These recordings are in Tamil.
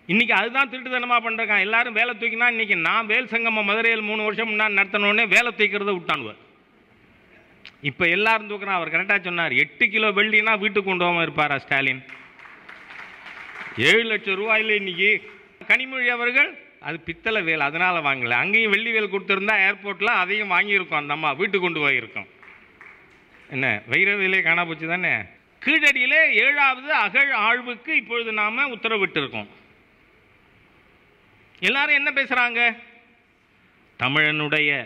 இன்னைக்கு அதுதான் திருட்டுத்தனமாக பண்ணுறாங்க எல்லாரும் வேலை தூக்கினா இன்னைக்கு நான் வேல் சங்கமம் மதுரையில் மூணு வருஷம் முன்னாடி நடத்தினோடனே வேலை தூக்கிறத விட்டானுவர் இப்போ எல்லாரும் தூக்குறான் அவர் கரெக்டாக சொன்னார் எட்டு கிலோ வெள்ளினா வீட்டுக்கு கொண்டு போகாமல் இருப்பாரா ஸ்டாலின் ஏழு லட்சம் ரூபாயில் இன்னைக்கு கனிமொழி அவர்கள் அது பித்தளை வேல் அதனால் வாங்கல அங்கேயும் வெள்ளி வேல் கொடுத்துருந்தா ஏர்போர்ட்டில் அதையும் வாங்கியிருக்கோம் அந்த அம்மா வீட்டுக்கு கொண்டு போயிருக்கோம் என்ன வைர வேலே காணா போச்சு தானே கீழடியிலே ஏழாவது அகழ் ஆழ்வுக்கு இப்பொழுது நாம உத்தரவிட்டிருக்கோம் எல்லாரும் என்ன பேசுறாங்க தமிழனுடைய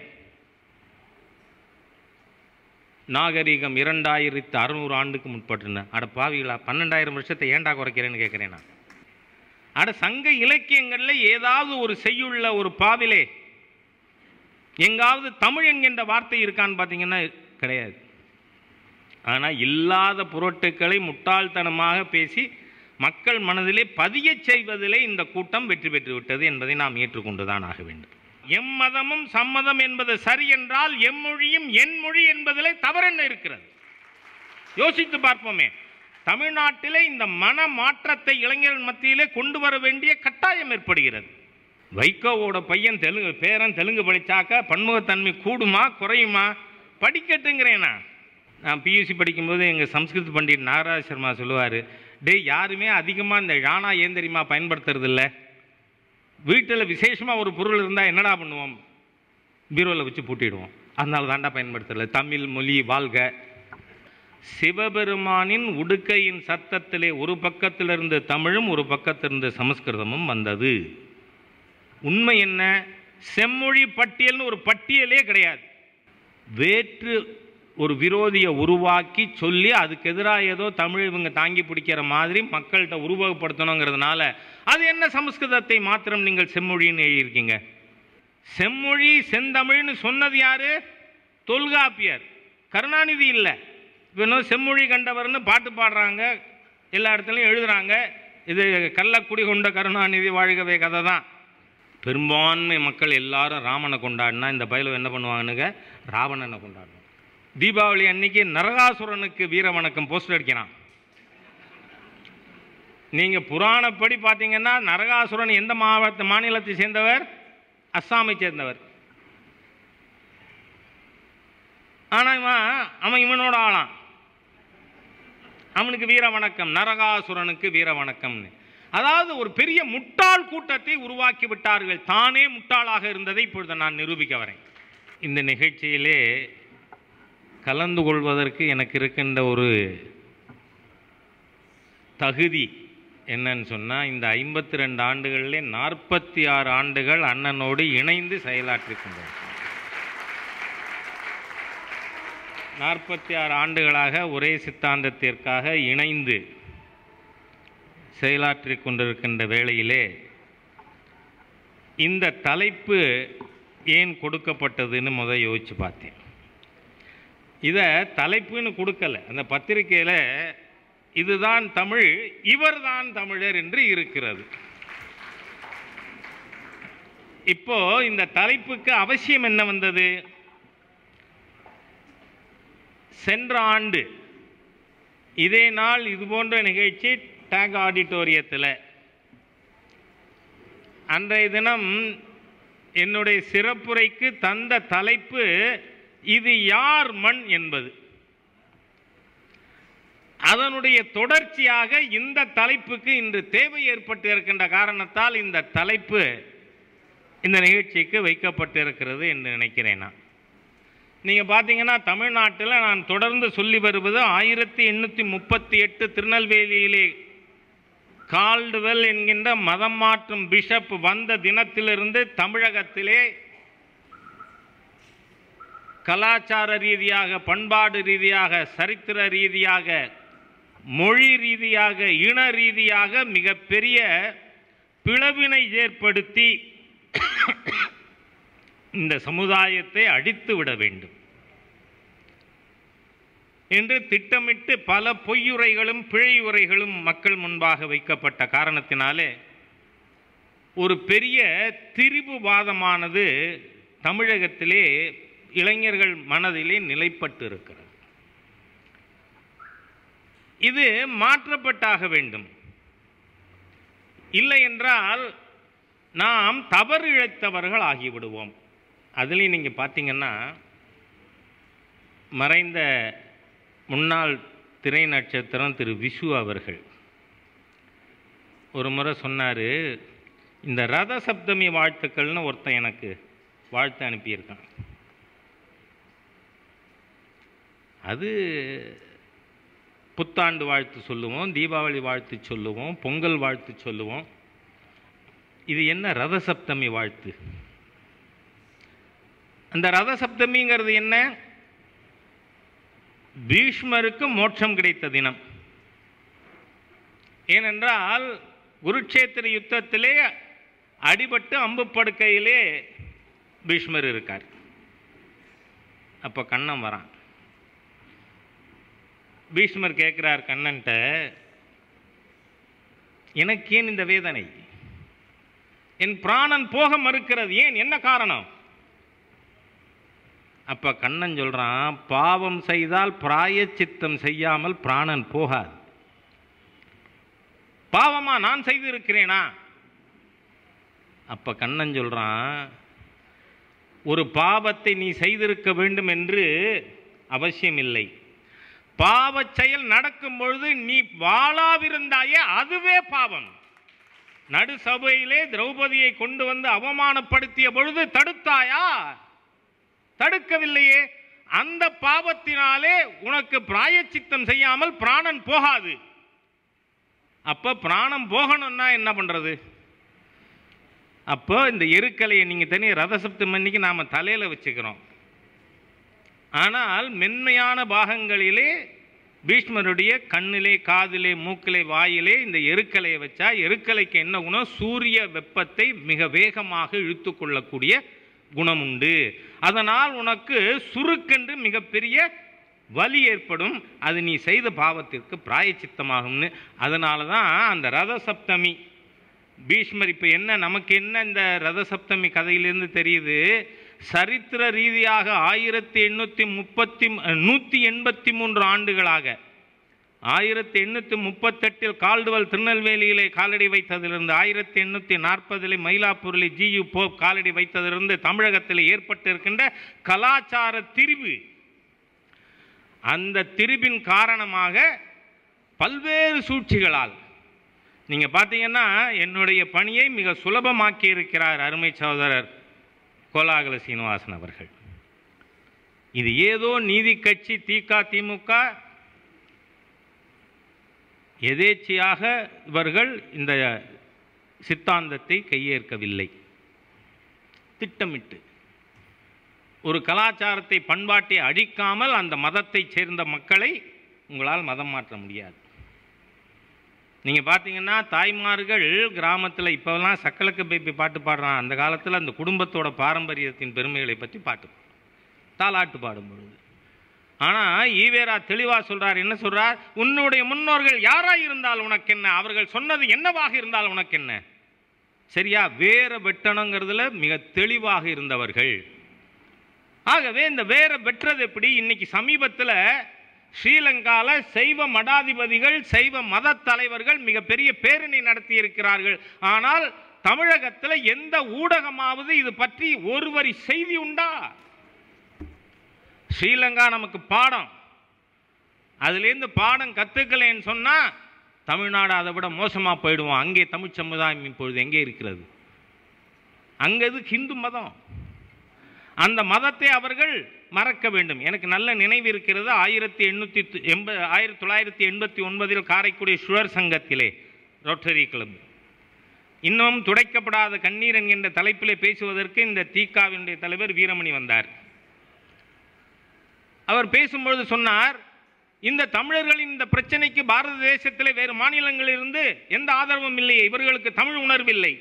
நாகரிகம் இரண்டாயிரத்து அறுநூறு ஆண்டுக்கு முற்பட்டுன அட பாவிகளா பன்னெண்டாயிரம் வருஷத்தை ஏன்டா குறைக்கிறேன்னு கேட்குறேன் நான் அட சங்க இலக்கியங்களில் ஏதாவது ஒரு செய்யுள்ள ஒரு பாவிலே எங்காவது தமிழ் என்கின்ற வார்த்தை இருக்கான்னு பார்த்தீங்கன்னா கிடையாது ஆனால் இல்லாத பொருட்களை முட்டாள்தனமாக பேசி மக்கள் மனதிலே பதியச் செய்வதிலே இந்த கூட்டம் வெற்றி பெற்று விட்டது என்பதை நாம் ஏற்றுக்கொண்டுதான் ஆக வேண்டும் எம்மதமும் சம்மதம் என்பது சரி என்றால் எம்மொழியும் என் மொழி என்பதிலே தவறென்ன இருக்கிறது யோசித்து பார்ப்போமே தமிழ்நாட்டிலே இந்த மன மாற்றத்தை இளைஞர்கள் மத்தியிலே கொண்டு வர வேண்டிய கட்டாயம் ஏற்படுகிறது வைகோவோட பையன் தெலுங்கு பேரன் தெலுங்கு படித்தாக்க பன்முகத்தன்மை கூடுமா குறையுமா படிக்கட்டுங்கிறேனா நான் பியூசி படிக்கும்போது எங்கள் சம்ஸ்கிருத் பண்டிட் நாகராஜ் சர்மா சொல்லுவார் டேய் யாருமே அதிகமாக இந்த யானா ஏன் தெரியுமா பயன்படுத்துறது இல்ல வீட்டில் விசேஷமாக ஒரு பொருள் இருந்தால் என்னடா பண்ணுவோம் பீரோவில் வச்சு பூட்டிடுவோம் அதனால தாண்டா பயன்படுத்துறது தமிழ் மொழி வாழ்க சிவபெருமானின் உடுக்கையின் சத்தத்திலே ஒரு பக்கத்திலிருந்து தமிழும் ஒரு பக்கத்திலிருந்து சமஸ்கிருதமும் வந்தது உண்மை என்ன செம்மொழி பட்டியல்னு ஒரு பட்டியலே கிடையாது வேற்று ஒரு விரோதியை உருவாக்கி சொல்லி அதுக்கு எதிராக ஏதோ தமிழ் இவங்க தாங்கி பிடிக்கிற மாதிரி மக்கள்கிட்ட உருவகப்படுத்தணுங்கிறதுனால அது என்ன சமஸ்கிருதத்தை மாத்திரம் நீங்கள் செம்மொழின்னு எழுதியிருக்கீங்க செம்மொழி செந்தமிழ்னு சொன்னது யாரு தொல்காப்பியர் கருணாநிதி இல்லை இப்போ இன்னும் செம்மொழி கண்டவர்னு பாட்டு பாடுறாங்க எல்லா இடத்துலையும் எழுதுறாங்க இது கள்ளக்குடி கொண்ட கருணாநிதி வாழ்கவே கதை தான் பெரும்பான்மை மக்கள் எல்லாரும் ராமனை கொண்டாடினா இந்த பயலு என்ன பண்ணுவாங்கன்னுங்க ராவணனை கொண்டாடணும் தீபாவளி அன்னைக்கு நரகாசுரனுக்கு வீர வணக்கம் போஸ்டர் அடிக்கிறான் நீங்கள் புராணப்படி பார்த்தீங்கன்னா நரகாசுரன் எந்த மாவட்ட மாநிலத்தை சேர்ந்தவர் அஸ்ஸாமை சேர்ந்தவர் ஆனால் இவன் அவன் இவனோட ஆளான் அவனுக்கு வீர வணக்கம் நரகாசுரனுக்கு வீர வணக்கம்னு அதாவது ஒரு பெரிய முட்டாள் கூட்டத்தை உருவாக்கி விட்டார்கள் தானே முட்டாளாக இருந்ததை இப்பொழுது நான் நிரூபிக்க வரேன் இந்த நிகழ்ச்சியிலே கலந்து கொள்வதற்கு எனக்கு இருக்கின்ற ஒரு தகுதி என்னன்னு சொன்னால் இந்த ஐம்பத்தி ரெண்டு ஆண்டுகளிலே நாற்பத்தி ஆறு ஆண்டுகள் அண்ணனோடு இணைந்து செயலாற்றி கொண்டோம் நாற்பத்தி ஆறு ஆண்டுகளாக ஒரே சித்தாந்தத்திற்காக இணைந்து செயலாற்றி கொண்டிருக்கின்ற வேளையிலே இந்த தலைப்பு ஏன் கொடுக்கப்பட்டதுன்னு முத யோசிச்சு பார்த்தேன் இதை தலைப்புன்னு கொடுக்கல அந்த பத்திரிக்கையில் இதுதான் தமிழ் இவர்தான் தமிழர் என்று இருக்கிறது இப்போ இந்த தலைப்புக்கு அவசியம் என்ன வந்தது சென்ற ஆண்டு இதே நாள் இது போன்ற நிகழ்ச்சி டேக் ஆடிட்டோரியத்தில் அன்றைய தினம் என்னுடைய சிறப்புரைக்கு தந்த தலைப்பு இது யார் மண் என்பது அதனுடைய தொடர்ச்சியாக இந்த தலைப்புக்கு இன்று தேவை ஏற்பட்டு இருக்கின்ற காரணத்தால் இந்த தலைப்பு இந்த நிகழ்ச்சிக்கு வைக்கப்பட்டிருக்கிறது என்று நினைக்கிறேன் நான் நீங்கள் பார்த்தீங்கன்னா தமிழ்நாட்டில் நான் தொடர்ந்து சொல்லி வருவது ஆயிரத்தி எண்ணூற்றி முப்பத்தி எட்டு திருநெல்வேலியிலே கால்டுவெல் என்கின்ற மதம் மாற்றும் பிஷப் வந்த தினத்திலிருந்து தமிழகத்திலே கலாச்சார ரீதியாக பண்பாடு ரீதியாக சரித்திர ரீதியாக மொழி ரீதியாக இன ரீதியாக மிகப்பெரிய பிளவினை ஏற்படுத்தி இந்த சமுதாயத்தை அழித்து விட வேண்டும் என்று திட்டமிட்டு பல பொய்யுரைகளும் பிழையுரைகளும் மக்கள் முன்பாக வைக்கப்பட்ட காரணத்தினாலே ஒரு பெரிய திரிபுவாதமானது தமிழகத்திலே இளைஞர்கள் மனதிலே நிலைப்பட்டு இருக்கிறது இது மாற்றப்பட்டாக வேண்டும் இல்லை என்றால் நாம் தவறு இழைத்தவர்கள் ஆகிவிடுவோம் அதுலேயும் நீங்கள் பார்த்தீங்கன்னா மறைந்த முன்னாள் திரை நட்சத்திரம் திரு விஷு அவர்கள் ஒரு முறை சொன்னார் இந்த ரத சப்தமி வாழ்த்துக்கள்னு ஒருத்தன் எனக்கு வாழ்த்து அனுப்பியிருக்கான் அது புத்தாண்டு வாழ்த்து சொல்லுவோம் தீபாவளி வாழ்த்து சொல்லுவோம் பொங்கல் வாழ்த்து சொல்லுவோம் இது என்ன ரத சப்தமி வாழ்த்து அந்த ரத சப்தமிங்கிறது என்ன பீஷ்மருக்கு மோட்சம் கிடைத்த தினம் ஏனென்றால் குருட்சேத்திர யுத்தத்திலே அடிபட்டு அம்பு படுக்கையிலே பீஷ்மர் இருக்கார் அப்போ கண்ணன் வரான் பீஷ்மர் கேட்குறார் கண்ணன்ட்ட எனக்கு ஏன் இந்த வேதனை என் பிராணன் போக மறுக்கிறது ஏன் என்ன காரணம் அப்ப கண்ணன் சொல்றான் பாவம் செய்தால் பிராயச்சித்தம் செய்யாமல் பிராணன் போகாது பாவமா நான் செய்திருக்கிறேனா அப்ப கண்ணன் சொல்றான் ஒரு பாவத்தை நீ செய்திருக்க வேண்டும் என்று அவசியம் இல்லை பாவச் செயல் நடக்கும் பொழுது நீ வாழாவிருந்தாயே அதுவே பாவம் நடு சபையிலே திரௌபதியை கொண்டு வந்து அவமானப்படுத்திய பொழுது தடுத்தாயா தடுக்கவில்லையே அந்த பாவத்தினாலே உனக்கு பிராயச்சித்தம் செய்யாமல் பிராணன் போகாது அப்ப பிராணம் போகணும்னா என்ன பண்றது அப்போ இந்த எருக்கலையை நீங்க தனி ரதசப்தம் அன்னைக்கு நாம தலையில வச்சுக்கிறோம் ஆனால் மென்மையான பாகங்களிலே பீஷ்மருடைய கண்ணிலே காதிலே மூக்கிலே வாயிலே இந்த எருக்கலையை வச்சா எருக்கலைக்கு என்ன குணம் சூரிய வெப்பத்தை மிக வேகமாக இழுத்து கொள்ளக்கூடிய குணம் உண்டு அதனால் உனக்கு சுருக்கென்று மிகப்பெரிய வலி ஏற்படும் அது நீ செய்த பாவத்திற்கு பிராயச்சித்தமாகும்னு அதனால தான் அந்த ரத சப்தமி பீஷ்மர் இப்போ என்ன நமக்கு என்ன இந்த ரத சப்தமி கதையிலிருந்து தெரியுது சரித்திர ரீதியாக ஆயிரத்தி எண்ணூற்றி முப்பத்தி நூற்றி எண்பத்தி மூன்று ஆண்டுகளாக ஆயிரத்தி எண்ணூற்றி முப்பத்தெட்டில் கால்டுவல் திருநெல்வேலியிலே காலடி வைத்ததிலிருந்து ஆயிரத்தி எண்ணூற்றி நாற்பதில் மயிலாப்பூரில் ஜியு போப் காலடி வைத்ததிலிருந்து தமிழகத்தில் ஏற்பட்டிருக்கின்ற கலாச்சார திரிவு அந்த திரிபின் காரணமாக பல்வேறு சூழ்ச்சிகளால் நீங்கள் பார்த்தீங்கன்னா என்னுடைய பணியை மிக சுலபமாக்கி இருக்கிறார் அருமை சகோதரர் கோலாகல சீனிவாசன் அவர்கள் இது ஏதோ நீதி கட்சி திக திமுக எதேச்சையாக இவர்கள் இந்த சித்தாந்தத்தை கையேற்கவில்லை திட்டமிட்டு ஒரு கலாச்சாரத்தை பண்பாட்டை அழிக்காமல் அந்த மதத்தைச் சேர்ந்த மக்களை உங்களால் மதம் மாற்ற முடியாது நீங்கள் பார்த்தீங்கன்னா தாய்மார்கள் கிராமத்தில் இப்போலாம் சக்கலக்கு பேப்பி பாட்டு பாடுறான் அந்த காலத்தில் அந்த குடும்பத்தோட பாரம்பரியத்தின் பெருமைகளை பற்றி பாட்டு தாலாட்டு பாடும் பொழுது ஆனால் ஈவேரா தெளிவாக சொல்றார் என்ன சொல்றார் உன்னுடைய முன்னோர்கள் யாராக இருந்தால் உனக்கு என்ன அவர்கள் சொன்னது என்னவாக இருந்தால் உனக்கு என்ன சரியா வேற வெட்டணுங்கிறதுல மிக தெளிவாக இருந்தவர்கள் ஆகவே இந்த வேற வெட்டுறது எப்படி இன்னைக்கு சமீபத்தில் ஸ்ரீலங்கால சைவ மடாதிபதிகள் சைவ மத தலைவர்கள் மிகப்பெரிய பேரணி நடத்தி இருக்கிறார்கள் ஆனால் தமிழகத்தில் எந்த ஊடகமாவது இது பற்றி ஒரு வரி செய்தி உண்டா ஸ்ரீலங்கா நமக்கு பாடம் அதுலேருந்து பாடம் கற்றுக்கலைன்னு சொன்னால் தமிழ்நாடு அதை விட மோசமாக போயிடுவோம் அங்கே தமிழ் சமுதாயம் இப்பொழுது எங்கே இருக்கிறது அங்கே இது ஹிந்து மதம் அந்த மதத்தை அவர்கள் மறக்க வேண்டும் எனக்கு நல்ல நினைவு இருக்கிறது ஆயிரத்தி எண்ணூற்றி எண்ப ஆயிரத்தி தொள்ளாயிரத்தி எண்பத்தி ஒன்பதில் காரைக்குடி சுழர் சங்கத்திலே ரோட்டரி கிளப் இன்னும் துடைக்கப்படாத கண்ணீர் என்கின்ற தலைப்பிலே பேசுவதற்கு இந்த தீகாவினுடைய தலைவர் வீரமணி வந்தார் அவர் பேசும்பொழுது சொன்னார் இந்த தமிழர்களின் இந்த பிரச்சனைக்கு பாரத தேசத்திலே வேறு மாநிலங்களிலிருந்து எந்த ஆதரவும் இல்லையே இவர்களுக்கு தமிழ் உணர்வில்லை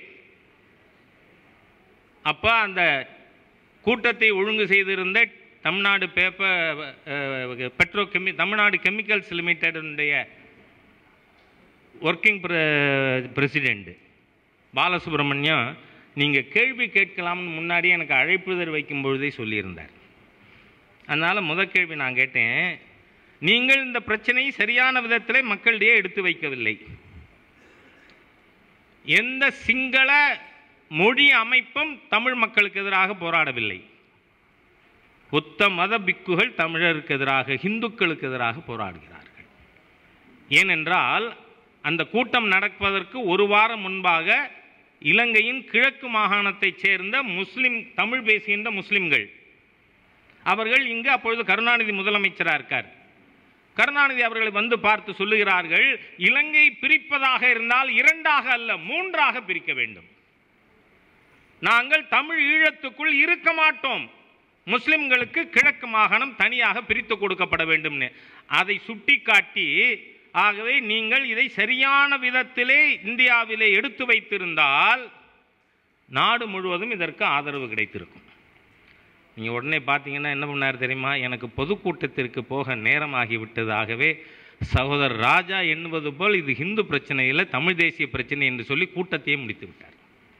அப்ப அந்த கூட்டத்தை ஒழுங்கு செய்திருந்த தமிழ்நாடு பேப்பர் பெட்ரோ கெமி தமிழ்நாடு கெமிக்கல்ஸ் லிமிடெடுடைய ஒர்க்கிங் பிரசிடெண்ட் பாலசுப்ரமணியம் நீங்கள் கேள்வி கேட்கலாம்னு முன்னாடியே எனக்கு அழைப்புதல் வைக்கும் பொழுதே சொல்லியிருந்தார் அதனால் முதல் கேள்வி நான் கேட்டேன் நீங்கள் இந்த பிரச்சனையை சரியான விதத்தில் மக்களிடையே எடுத்து வைக்கவில்லை எந்த சிங்கள மொழி அமைப்பும் தமிழ் மக்களுக்கு எதிராக போராடவில்லை புத்த மத பிக்குகள் தமிழருக்கு எதிராக இந்துக்களுக்கு எதிராக போராடுகிறார்கள் ஏனென்றால் அந்த கூட்டம் நடப்பதற்கு ஒரு வாரம் முன்பாக இலங்கையின் கிழக்கு மாகாணத்தைச் சேர்ந்த முஸ்லிம் தமிழ் பேசுகின்ற முஸ்லிம்கள் அவர்கள் இங்கு அப்பொழுது கருணாநிதி முதலமைச்சராக இருக்கார் கருணாநிதி அவர்களை வந்து பார்த்து சொல்லுகிறார்கள் இலங்கை பிரிப்பதாக இருந்தால் இரண்டாக அல்ல மூன்றாக பிரிக்க வேண்டும் நாங்கள் தமிழ் ஈழத்துக்குள் இருக்க மாட்டோம் முஸ்லிம்களுக்கு கிழக்கு மாகாணம் தனியாக பிரித்து கொடுக்கப்பட வேண்டும்னு அதை சுட்டிக்காட்டி ஆகவே நீங்கள் இதை சரியான விதத்திலே இந்தியாவிலே எடுத்து வைத்திருந்தால் நாடு முழுவதும் இதற்கு ஆதரவு கிடைத்திருக்கும் நீங்கள் உடனே பார்த்தீங்கன்னா என்ன பண்ணார் தெரியுமா எனக்கு பொதுக்கூட்டத்திற்கு போக நேரமாகி விட்டதாகவே சகோதரர் ராஜா எண்ணுவது போல் இது ஹிந்து பிரச்சனை இல்லை தமிழ் தேசிய பிரச்சனை என்று சொல்லி கூட்டத்தையே முடித்து விட்டார்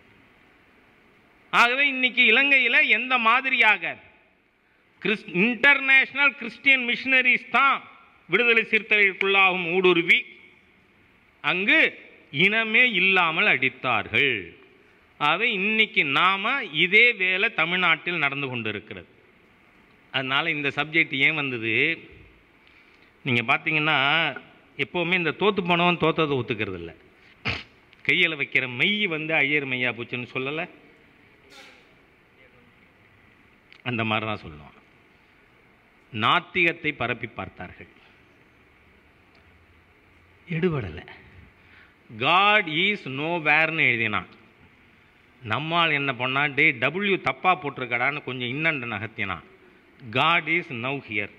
ஆகவே இன்னைக்கு இலங்கையில் எந்த மாதிரியாக கிறிஸ் இன்டர்நேஷனல் கிறிஸ்டியன் மிஷினரிஸ் தான் விடுதலை சிறுத்தைகளுக்குள்ளாகும் ஊடுருவி அங்கு இனமே இல்லாமல் அடித்தார்கள் ஆகவே இன்னைக்கு நாம இதே வேலை தமிழ்நாட்டில் நடந்து கொண்டிருக்கிறது அதனால் இந்த சப்ஜெக்ட் ஏன் வந்தது நீங்கள் பார்த்தீங்கன்னா எப்போவுமே இந்த தோத்து போனவன் தோத்ததை ஒத்துக்கிறது இல்லை கையில் வைக்கிற மெய் வந்து ஐயர் மையா போச்சுன்னு சொல்லலை அந்த மாதிரி தான் சொல்லுவான் நாத்திகத்தை பரப்பி பார்த்தார்கள் எடுபடலை காட் ஈஸ் நோ வேர்னு எழுதினான் நம்மால் என்ன பண்ணா டே டபிள்யூ தப்பாக போட்டிருக்கடான்னு கொஞ்சம் இன்னண்டு நகர்த்தினான் காட் இஸ் நவ் ஹியர்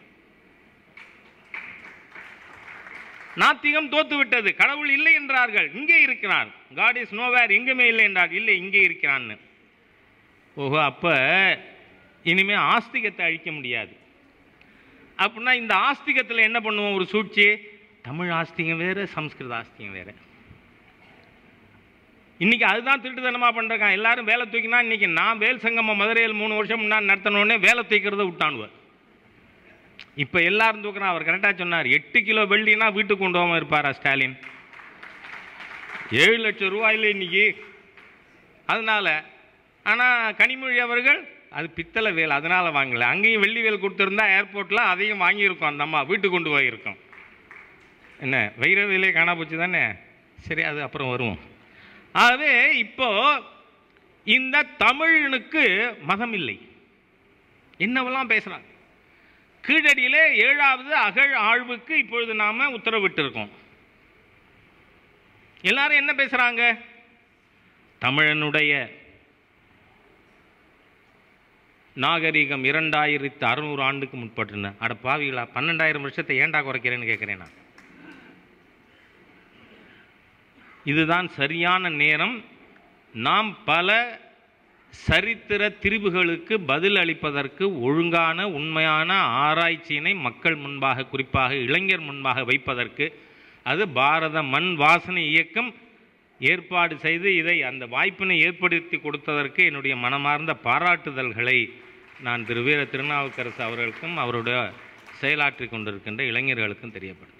நாத்திகம் தோத்து விட்டது கடவுள் இல்லை என்றார்கள் இங்கே இருக்கிறான் காட் இஸ் நோவேர் எங்குமே இல்லை என்றார் இல்லை இங்கே இருக்கிறான்னு ஓஹோ அப்போ இனிமே ஆஸ்திகத்தை அழிக்க முடியாது அப்படின்னா இந்த ஆஸ்திகத்தில் என்ன பண்ணுவோம் ஒரு சூழ்ச்சி தமிழ் ஆஸ்திகம் வேறு சம்ஸ்கிருத ஆஸ்திகம் வேறு இன்னைக்கு அதுதான் திருட்டுத்தனமாக பண்ணுறாங்க எல்லாரும் வேலை தூக்கினா இன்னைக்கு நான் வேல் சங்கம மதுரையில் மூணு வருஷம் முன்னாடி நடத்தினோடனே வேலை தூக்கிறத விட்டானுவர் இப்போ எல்லாரும் தூக்குறான் அவர் கரெக்டாக சொன்னார் எட்டு கிலோ வெள்ளினா வீட்டுக்கு கொண்டு போகாமல் இருப்பாரா ஸ்டாலின் ஏழு லட்சம் ரூபாயில் இன்னைக்கு அதனால ஆனால் கனிமொழி அவர்கள் அது பித்தளை வேல் அதனால் வாங்கலை அங்கேயும் வெள்ளி வேல் கொடுத்துருந்தா ஏர்போர்ட்டில் அதையும் வாங்கியிருக்கோம் அந்த அம்மா வீட்டுக்கு கொண்டு போயிருக்கோம் என்ன வைர வேலையே காணா போச்சு தானே சரி அது அப்புறம் வருவோம் ஆகவே இப்போ இந்த தமிழனுக்கு மதம் இல்லை என்னவெல்லாம் பேசுகிறாங்க கீழடியிலே ஏழாவது அகழ் ஆழ்வுக்கு இப்பொழுது நாம உத்தரவிட்டிருக்கோம் எல்லாரும் என்ன பேசுறாங்க தமிழனுடைய நாகரிகம் இரண்டாயிரத்து அறுநூறு ஆண்டுக்கு முற்பட்டுன அட பாவிகளா பன்னெண்டாயிரம் வருஷத்தை ஏன்டா குறைக்கிறேன்னு கேட்குறேன் நான் இதுதான் சரியான நேரம் நாம் பல சரித்திர திரிவுகளுக்கு பதில் அளிப்பதற்கு ஒழுங்கான உண்மையான ஆராய்ச்சியினை மக்கள் முன்பாக குறிப்பாக இளைஞர் முன்பாக வைப்பதற்கு அது பாரத மண் வாசனை இயக்கம் ஏற்பாடு செய்து இதை அந்த வாய்ப்பினை ஏற்படுத்தி கொடுத்ததற்கு என்னுடைய மனமார்ந்த பாராட்டுதல்களை நான் திரு வீர திருநாவுக்கரசு அவர்களுக்கும் அவருடைய செயலாற்றி கொண்டிருக்கின்ற இளைஞர்களுக்கும் தெரியப்படுத்துகிறேன்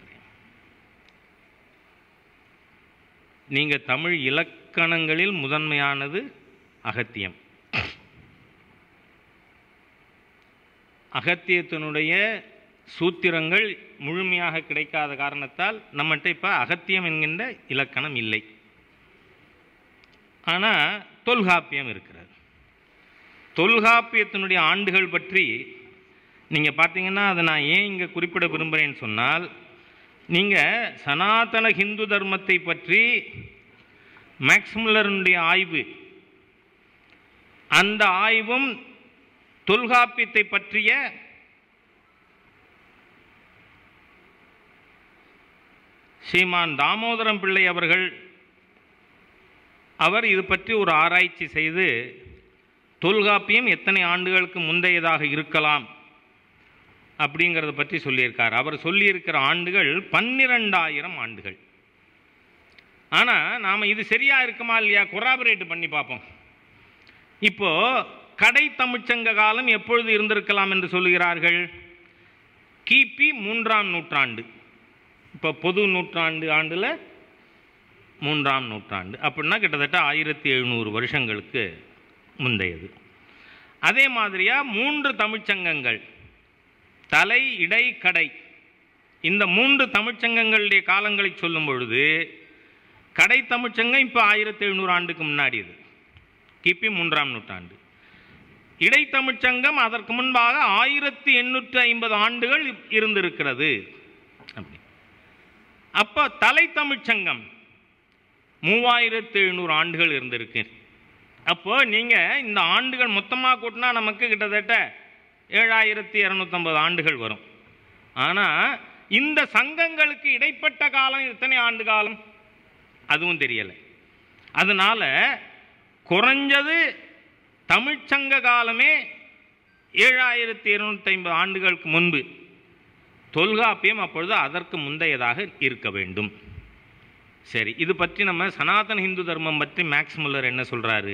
நீங்கள் தமிழ் இலக்கணங்களில் முதன்மையானது அகத்தியம் அகத்தியத்தினுடைய சூத்திரங்கள் முழுமையாக கிடைக்காத காரணத்தால் நம்மகிட்ட இப்போ அகத்தியம் என்கின்ற இலக்கணம் இல்லை ஆனால் தொல்காப்பியம் இருக்கிறது தொல்காப்பியத்தினுடைய ஆண்டுகள் பற்றி நீங்கள் பார்த்தீங்கன்னா அதை நான் ஏன் இங்கே குறிப்பிட விரும்புகிறேன்னு சொன்னால் நீங்கள் சனாதன ஹிந்து தர்மத்தை பற்றி மேக்ஸ்முல்லருடைய ஆய்வு அந்த ஆய்வும் தொல்காப்பியத்தை பற்றிய ஸ்ரீமான் தாமோதரம் பிள்ளை அவர்கள் அவர் இது பற்றி ஒரு ஆராய்ச்சி செய்து தொல்காப்பியம் எத்தனை ஆண்டுகளுக்கு முந்தையதாக இருக்கலாம் அப்படிங்கிறத பற்றி சொல்லியிருக்கார் அவர் சொல்லியிருக்கிற ஆண்டுகள் பன்னிரெண்டாயிரம் ஆண்டுகள் ஆனால் நாம் இது சரியாக இருக்குமா இல்லையா கொராபரேட் பண்ணி பார்ப்போம் இப்போ கடை தமிழ்ச்சங்க காலம் எப்பொழுது இருந்திருக்கலாம் என்று சொல்லுகிறார்கள் கிபி மூன்றாம் நூற்றாண்டு இப்போ பொது நூற்றாண்டு ஆண்டில் மூன்றாம் நூற்றாண்டு அப்படின்னா கிட்டத்தட்ட ஆயிரத்தி எழுநூறு வருஷங்களுக்கு முந்தையது அதே மாதிரியாக மூன்று தமிழ்ச்சங்கங்கள் தலை இடை கடை இந்த மூன்று தமிழ்ச்சங்கங்களுடைய காலங்களை சொல்லும் பொழுது கடை தமிழ்ச்சங்கம் இப்போ ஆயிரத்தி எழுநூறு ஆண்டுக்கு முன்னாடி இது கிபி மூன்றாம் நூற்றாண்டு இடைத்தமிழ்ச்சங்கம் அதற்கு முன்பாக ஆயிரத்தி எண்ணூற்றி ஐம்பது ஆண்டுகள் இருந்திருக்கிறது அப்படி அப்போ தலை தமிழ்ச்சங்கம் மூவாயிரத்து எழுநூறு ஆண்டுகள் இருந்திருக்கு அப்போ நீங்கள் இந்த ஆண்டுகள் மொத்தமாக கூட்டினா நமக்கு கிட்டத்தட்ட ஏழாயிரத்தி இரநூத்தம்பது ஆண்டுகள் வரும் ஆனால் இந்த சங்கங்களுக்கு இடைப்பட்ட காலம் எத்தனை ஆண்டு காலம் அதுவும் தெரியலை அதனால குறைஞ்சது தமிழ்ச்சங்க காலமே ஏழாயிரத்தி இருநூற்றி ஐம்பது ஆண்டுகளுக்கு முன்பு தொல்காப்பியம் அப்பொழுது அதற்கு முந்தையதாக இருக்க வேண்டும் சரி இது பற்றி நம்ம சனாதன இந்து தர்மம் பற்றி மேக்ஸ் முல்லர் என்ன சொல்கிறாரு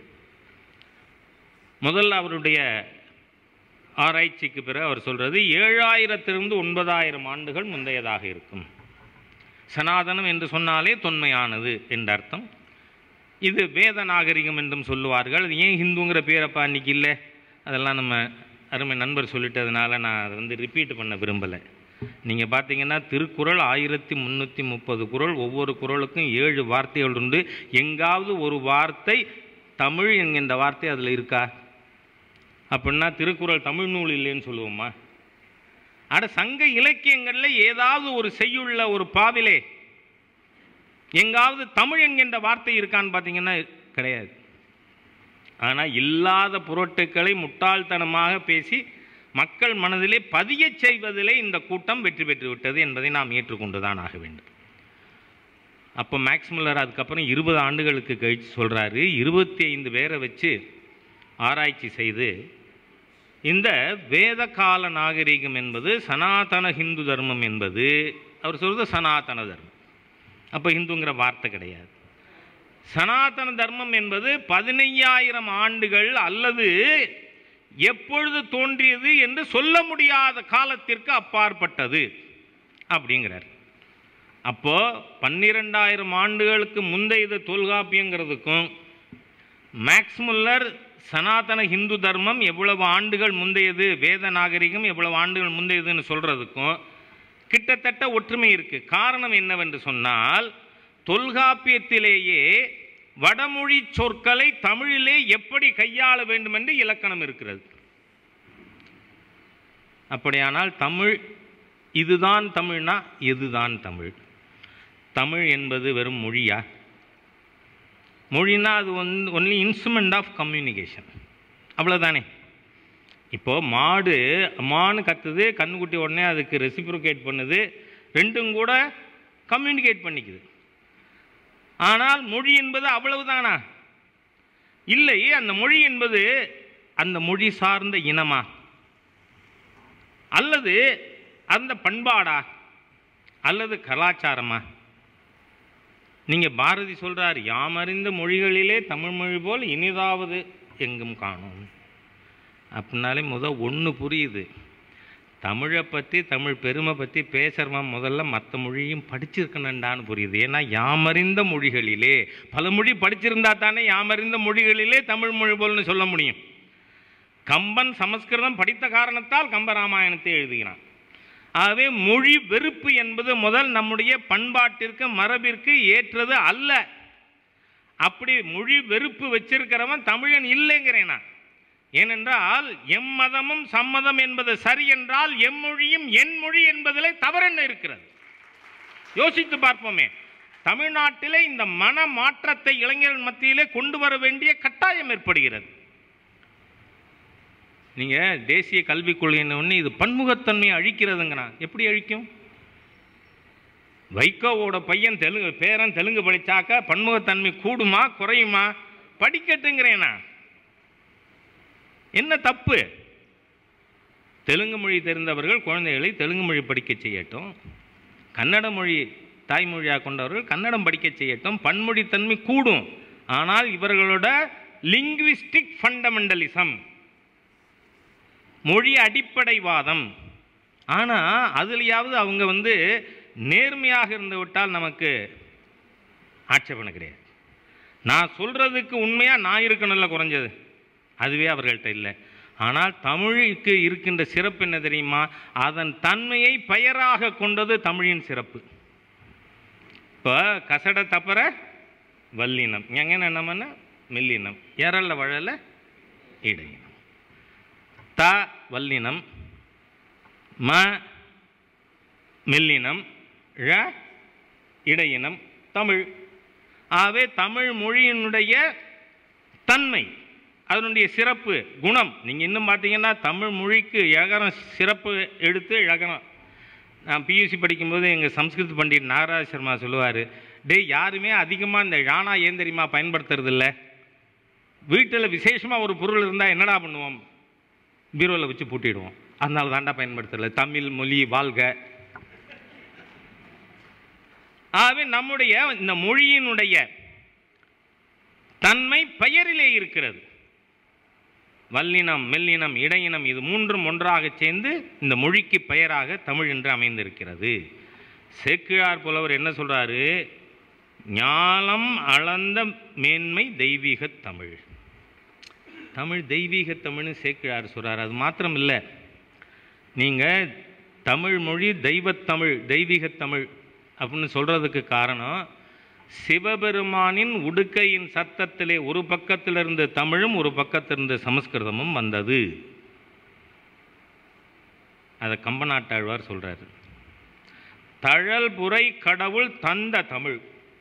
முதல்ல அவருடைய ஆராய்ச்சிக்கு பிறகு அவர் சொல்கிறது ஏழாயிரத்திலிருந்து ஒன்பதாயிரம் ஆண்டுகள் முந்தையதாக இருக்கும் சனாதனம் என்று சொன்னாலே தொன்மையானது என்ற அர்த்தம் இது வேத நாகரிகம் என்றும் சொல்லுவார்கள் அது ஏன் ஹிந்துங்கிற பேரப்பா அன்றைக்கி இல்லை அதெல்லாம் நம்ம அருமை நண்பர் சொல்லிட்டதுனால நான் அதை வந்து ரிப்பீட் பண்ண விரும்பலை நீங்கள் பார்த்தீங்கன்னா திருக்குறள் ஆயிரத்தி முந்நூற்றி முப்பது குறள் ஒவ்வொரு குறளுக்கும் ஏழு வார்த்தைகள் உண்டு எங்காவது ஒரு வார்த்தை தமிழ் என்கின்ற வார்த்தை அதில் இருக்கா அப்படின்னா திருக்குறள் தமிழ் நூல் இல்லைன்னு சொல்லுவோமா அட சங்க இலக்கியங்களில் ஏதாவது ஒரு செய்யுள்ள ஒரு பாவிலே எங்காவது தமிழ் என்கின்ற வார்த்தை இருக்கான்னு பார்த்தீங்கன்னா கிடையாது ஆனால் இல்லாத புரட்டுக்களை முட்டாள்தனமாக பேசி மக்கள் மனதிலே பதியச் செய்வதிலே இந்த கூட்டம் வெற்றி பெற்று விட்டது என்பதை நாம் ஏற்றுக்கொண்டுதான் ஆக வேண்டும் அப்போ மேக்ஸ் முல்லர் அதுக்கப்புறம் இருபது ஆண்டுகளுக்கு கழித்து சொல்கிறாரு இருபத்தி ஐந்து பேரை வச்சு ஆராய்ச்சி செய்து இந்த வேத கால நாகரிகம் என்பது சனாதன ஹிந்து தர்மம் என்பது அவர் சொல்கிறது சனாதன தர்மம் அப்போ ஹிந்துங்கிற வார்த்தை கிடையாது சனாதன தர்மம் என்பது பதினையாயிரம் ஆண்டுகள் அல்லது எப்பொழுது தோன்றியது என்று சொல்ல முடியாத காலத்திற்கு அப்பாற்பட்டது அப்படிங்கிறார் அப்போ பன்னிரெண்டாயிரம் ஆண்டுகளுக்கு முந்தையது தொல்காப்பியங்கிறதுக்கும் மேக்ஸ் முல்லர் சனாதன ஹிந்து தர்மம் எவ்வளவு ஆண்டுகள் முந்தையது வேத நாகரிகம் எவ்வளவு ஆண்டுகள் முந்தையதுன்னு சொல்கிறதுக்கும் கிட்டத்தட்ட ஒற்றுமை இருக்குது காரணம் என்னவென்று சொன்னால் தொல்காப்பியத்திலேயே வடமொழி சொற்களை தமிழிலே எப்படி கையாள வேண்டும் என்று இலக்கணம் இருக்கிறது அப்படியானால் தமிழ் இதுதான் தமிழ்னா எதுதான் தமிழ் தமிழ் என்பது வெறும் மொழியா மொழினா அது வந்து ஒன்லி இன்ஸ்ட்ருமெண்ட் ஆஃப் கம்யூனிகேஷன் அவ்வளோதானே இப்போது மாடு அம்மானு கத்துது கண்ணுக்குட்டி உடனே அதுக்கு ரெசிப்ரோகேட் பண்ணுது ரெண்டும் கூட கம்யூனிகேட் பண்ணிக்குது ஆனால் மொழி என்பது அவ்வளவுதானா இல்லை அந்த மொழி என்பது அந்த மொழி சார்ந்த இனமா அல்லது அந்த பண்பாடா அல்லது கலாச்சாரமா நீங்கள் பாரதி சொல்கிறார் யாமறிந்த மொழிகளிலே தமிழ் மொழி போல் இனிதாவது எங்கும் காணும் அப்படின்னாலே முதல் ஒன்று புரியுது தமிழை பற்றி தமிழ் பெருமை பற்றி பேசுகிறவன் முதல்ல மற்ற மொழியும் படிச்சிருக்கணுண்டான்னு புரியுது ஏன்னா யாமறிந்த மொழிகளிலே பல மொழி படிச்சிருந்தா தானே யாமறிந்த மொழிகளிலே தமிழ் மொழி போல்னு சொல்ல முடியும் கம்பன் சமஸ்கிருதம் படித்த காரணத்தால் கம்பராமாயணத்தை எழுதுகிறான் ஆகவே மொழி வெறுப்பு என்பது முதல் நம்முடைய பண்பாட்டிற்கு மரபிற்கு ஏற்றது அல்ல அப்படி மொழி வெறுப்பு வச்சிருக்கிறவன் தமிழன் இல்லைங்கிறேன் நான் ஏனென்றால் எம் மதமும் சம்மதம் என்பது சரி என்றால் எம்மொழியும் என் மொழி என்பதிலே தவறென்ன இருக்கிறது யோசித்து பார்ப்போமே தமிழ்நாட்டிலே இந்த மன மாற்றத்தை இளைஞர்கள் மத்தியிலே கொண்டு வர வேண்டிய கட்டாயம் ஏற்படுகிறது நீங்கள் தேசிய கல்விக் கொள்கைன்னு ஒன்று இது பன்முகத்தன்மையை அழிக்கிறதுங்கிறான் எப்படி அழிக்கும் வைகோவோட பையன் தெலுங்கு பேரன் தெலுங்கு படித்தாக்க பன்முகத்தன்மை கூடுமா குறையுமா படிக்கட்டுங்கிறேன் நான் என்ன தப்பு தெலுங்கு மொழி தெரிந்தவர்கள் குழந்தைகளை தெலுங்கு மொழி படிக்க செய்யட்டும் கன்னட மொழி தாய்மொழியாக கொண்டவர்கள் கன்னடம் படிக்க செய்யட்டும் பன்மொழித்தன்மை கூடும் ஆனால் இவர்களோட லிங்குவிஸ்டிக் ஃபண்டமெண்டலிசம் மொழி அடிப்படைவாதம் ஆனால் அதுலையாவது அவங்க வந்து நேர்மையாக இருந்து விட்டால் நமக்கு ஆட்சேபனை கிடையாது நான் சொல்கிறதுக்கு உண்மையாக நான் இருக்கணும்ல குறைஞ்சது அதுவே அவர்கள்ட்ட இல்லை ஆனால் தமிழுக்கு இருக்கின்ற சிறப்பு என்ன தெரியுமா அதன் தன்மையை பெயராக கொண்டது தமிழின் சிறப்பு இப்போ கசட தப்பற வல்லினம் எங்கே என்னமன்னா மெல்லினம் எரல்ல வழல இடையினம் த வல்லினம் ம மெல்லினம் ழ இடையினம் தமிழ் ஆகவே தமிழ் மொழியினுடைய தன்மை அதனுடைய சிறப்பு குணம் நீங்கள் இன்னும் பார்த்தீங்கன்னா தமிழ் மொழிக்கு இழகரம் சிறப்பு எடுத்து இழகரம் நான் பியூசி படிக்கும்போது எங்கள் சம்ஸ்கிருத் பண்டிட் நாகராஜ் சர்மா சொல்லுவார் டேய் யாருமே அதிகமாக இந்த யானா ஏன் தெரியுமா பயன்படுத்துறது இல்ல வீட்டில் விசேஷமாக ஒரு பொருள் இருந்தால் என்னடா பண்ணுவோம் பீரோவில் வச்சு பூட்டிடுவோம் அதனால தாண்டா பயன்படுத்துறது தமிழ் மொழி வாழ்க ஆகவே நம்முடைய இந்த மொழியினுடைய தன்மை பெயரிலே இருக்கிறது வல்லினம் மெல்லினம் இடையினம் இது மூன்றும் ஒன்றாக சேர்ந்து இந்த மொழிக்கு பெயராக தமிழ் என்று அமைந்திருக்கிறது சேக்கிழார் புலவர் என்ன சொல்றாரு ஞாலம் அளந்த மேன்மை தெய்வீக தமிழ் தமிழ் தெய்வீக தமிழ்னு சேக்கிழார் சொல்றார் அது மாத்திரம் இல்லை நீங்கள் தமிழ் மொழி தெய்வத்தமிழ் தெய்வீக தமிழ் அப்படின்னு சொல்கிறதுக்கு காரணம் சிவபெருமானின் உடுக்கையின் சத்தத்திலே ஒரு பக்கத்திலிருந்து தமிழும் ஒரு பக்கத்திலிருந்து சமஸ்கிருதமும் வந்தது அதை கம்பநாட்டாழ்வார் சொல்றாரு தழல்புரை கடவுள் தந்த தமிழ்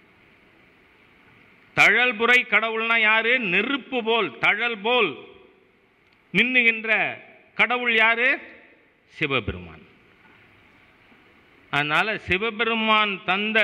தழல்புரை கடவுள்னா யாரு நெருப்பு போல் தழல் போல் மின்னுகின்ற கடவுள் யாரு சிவபெருமான் அதனால சிவபெருமான் தந்த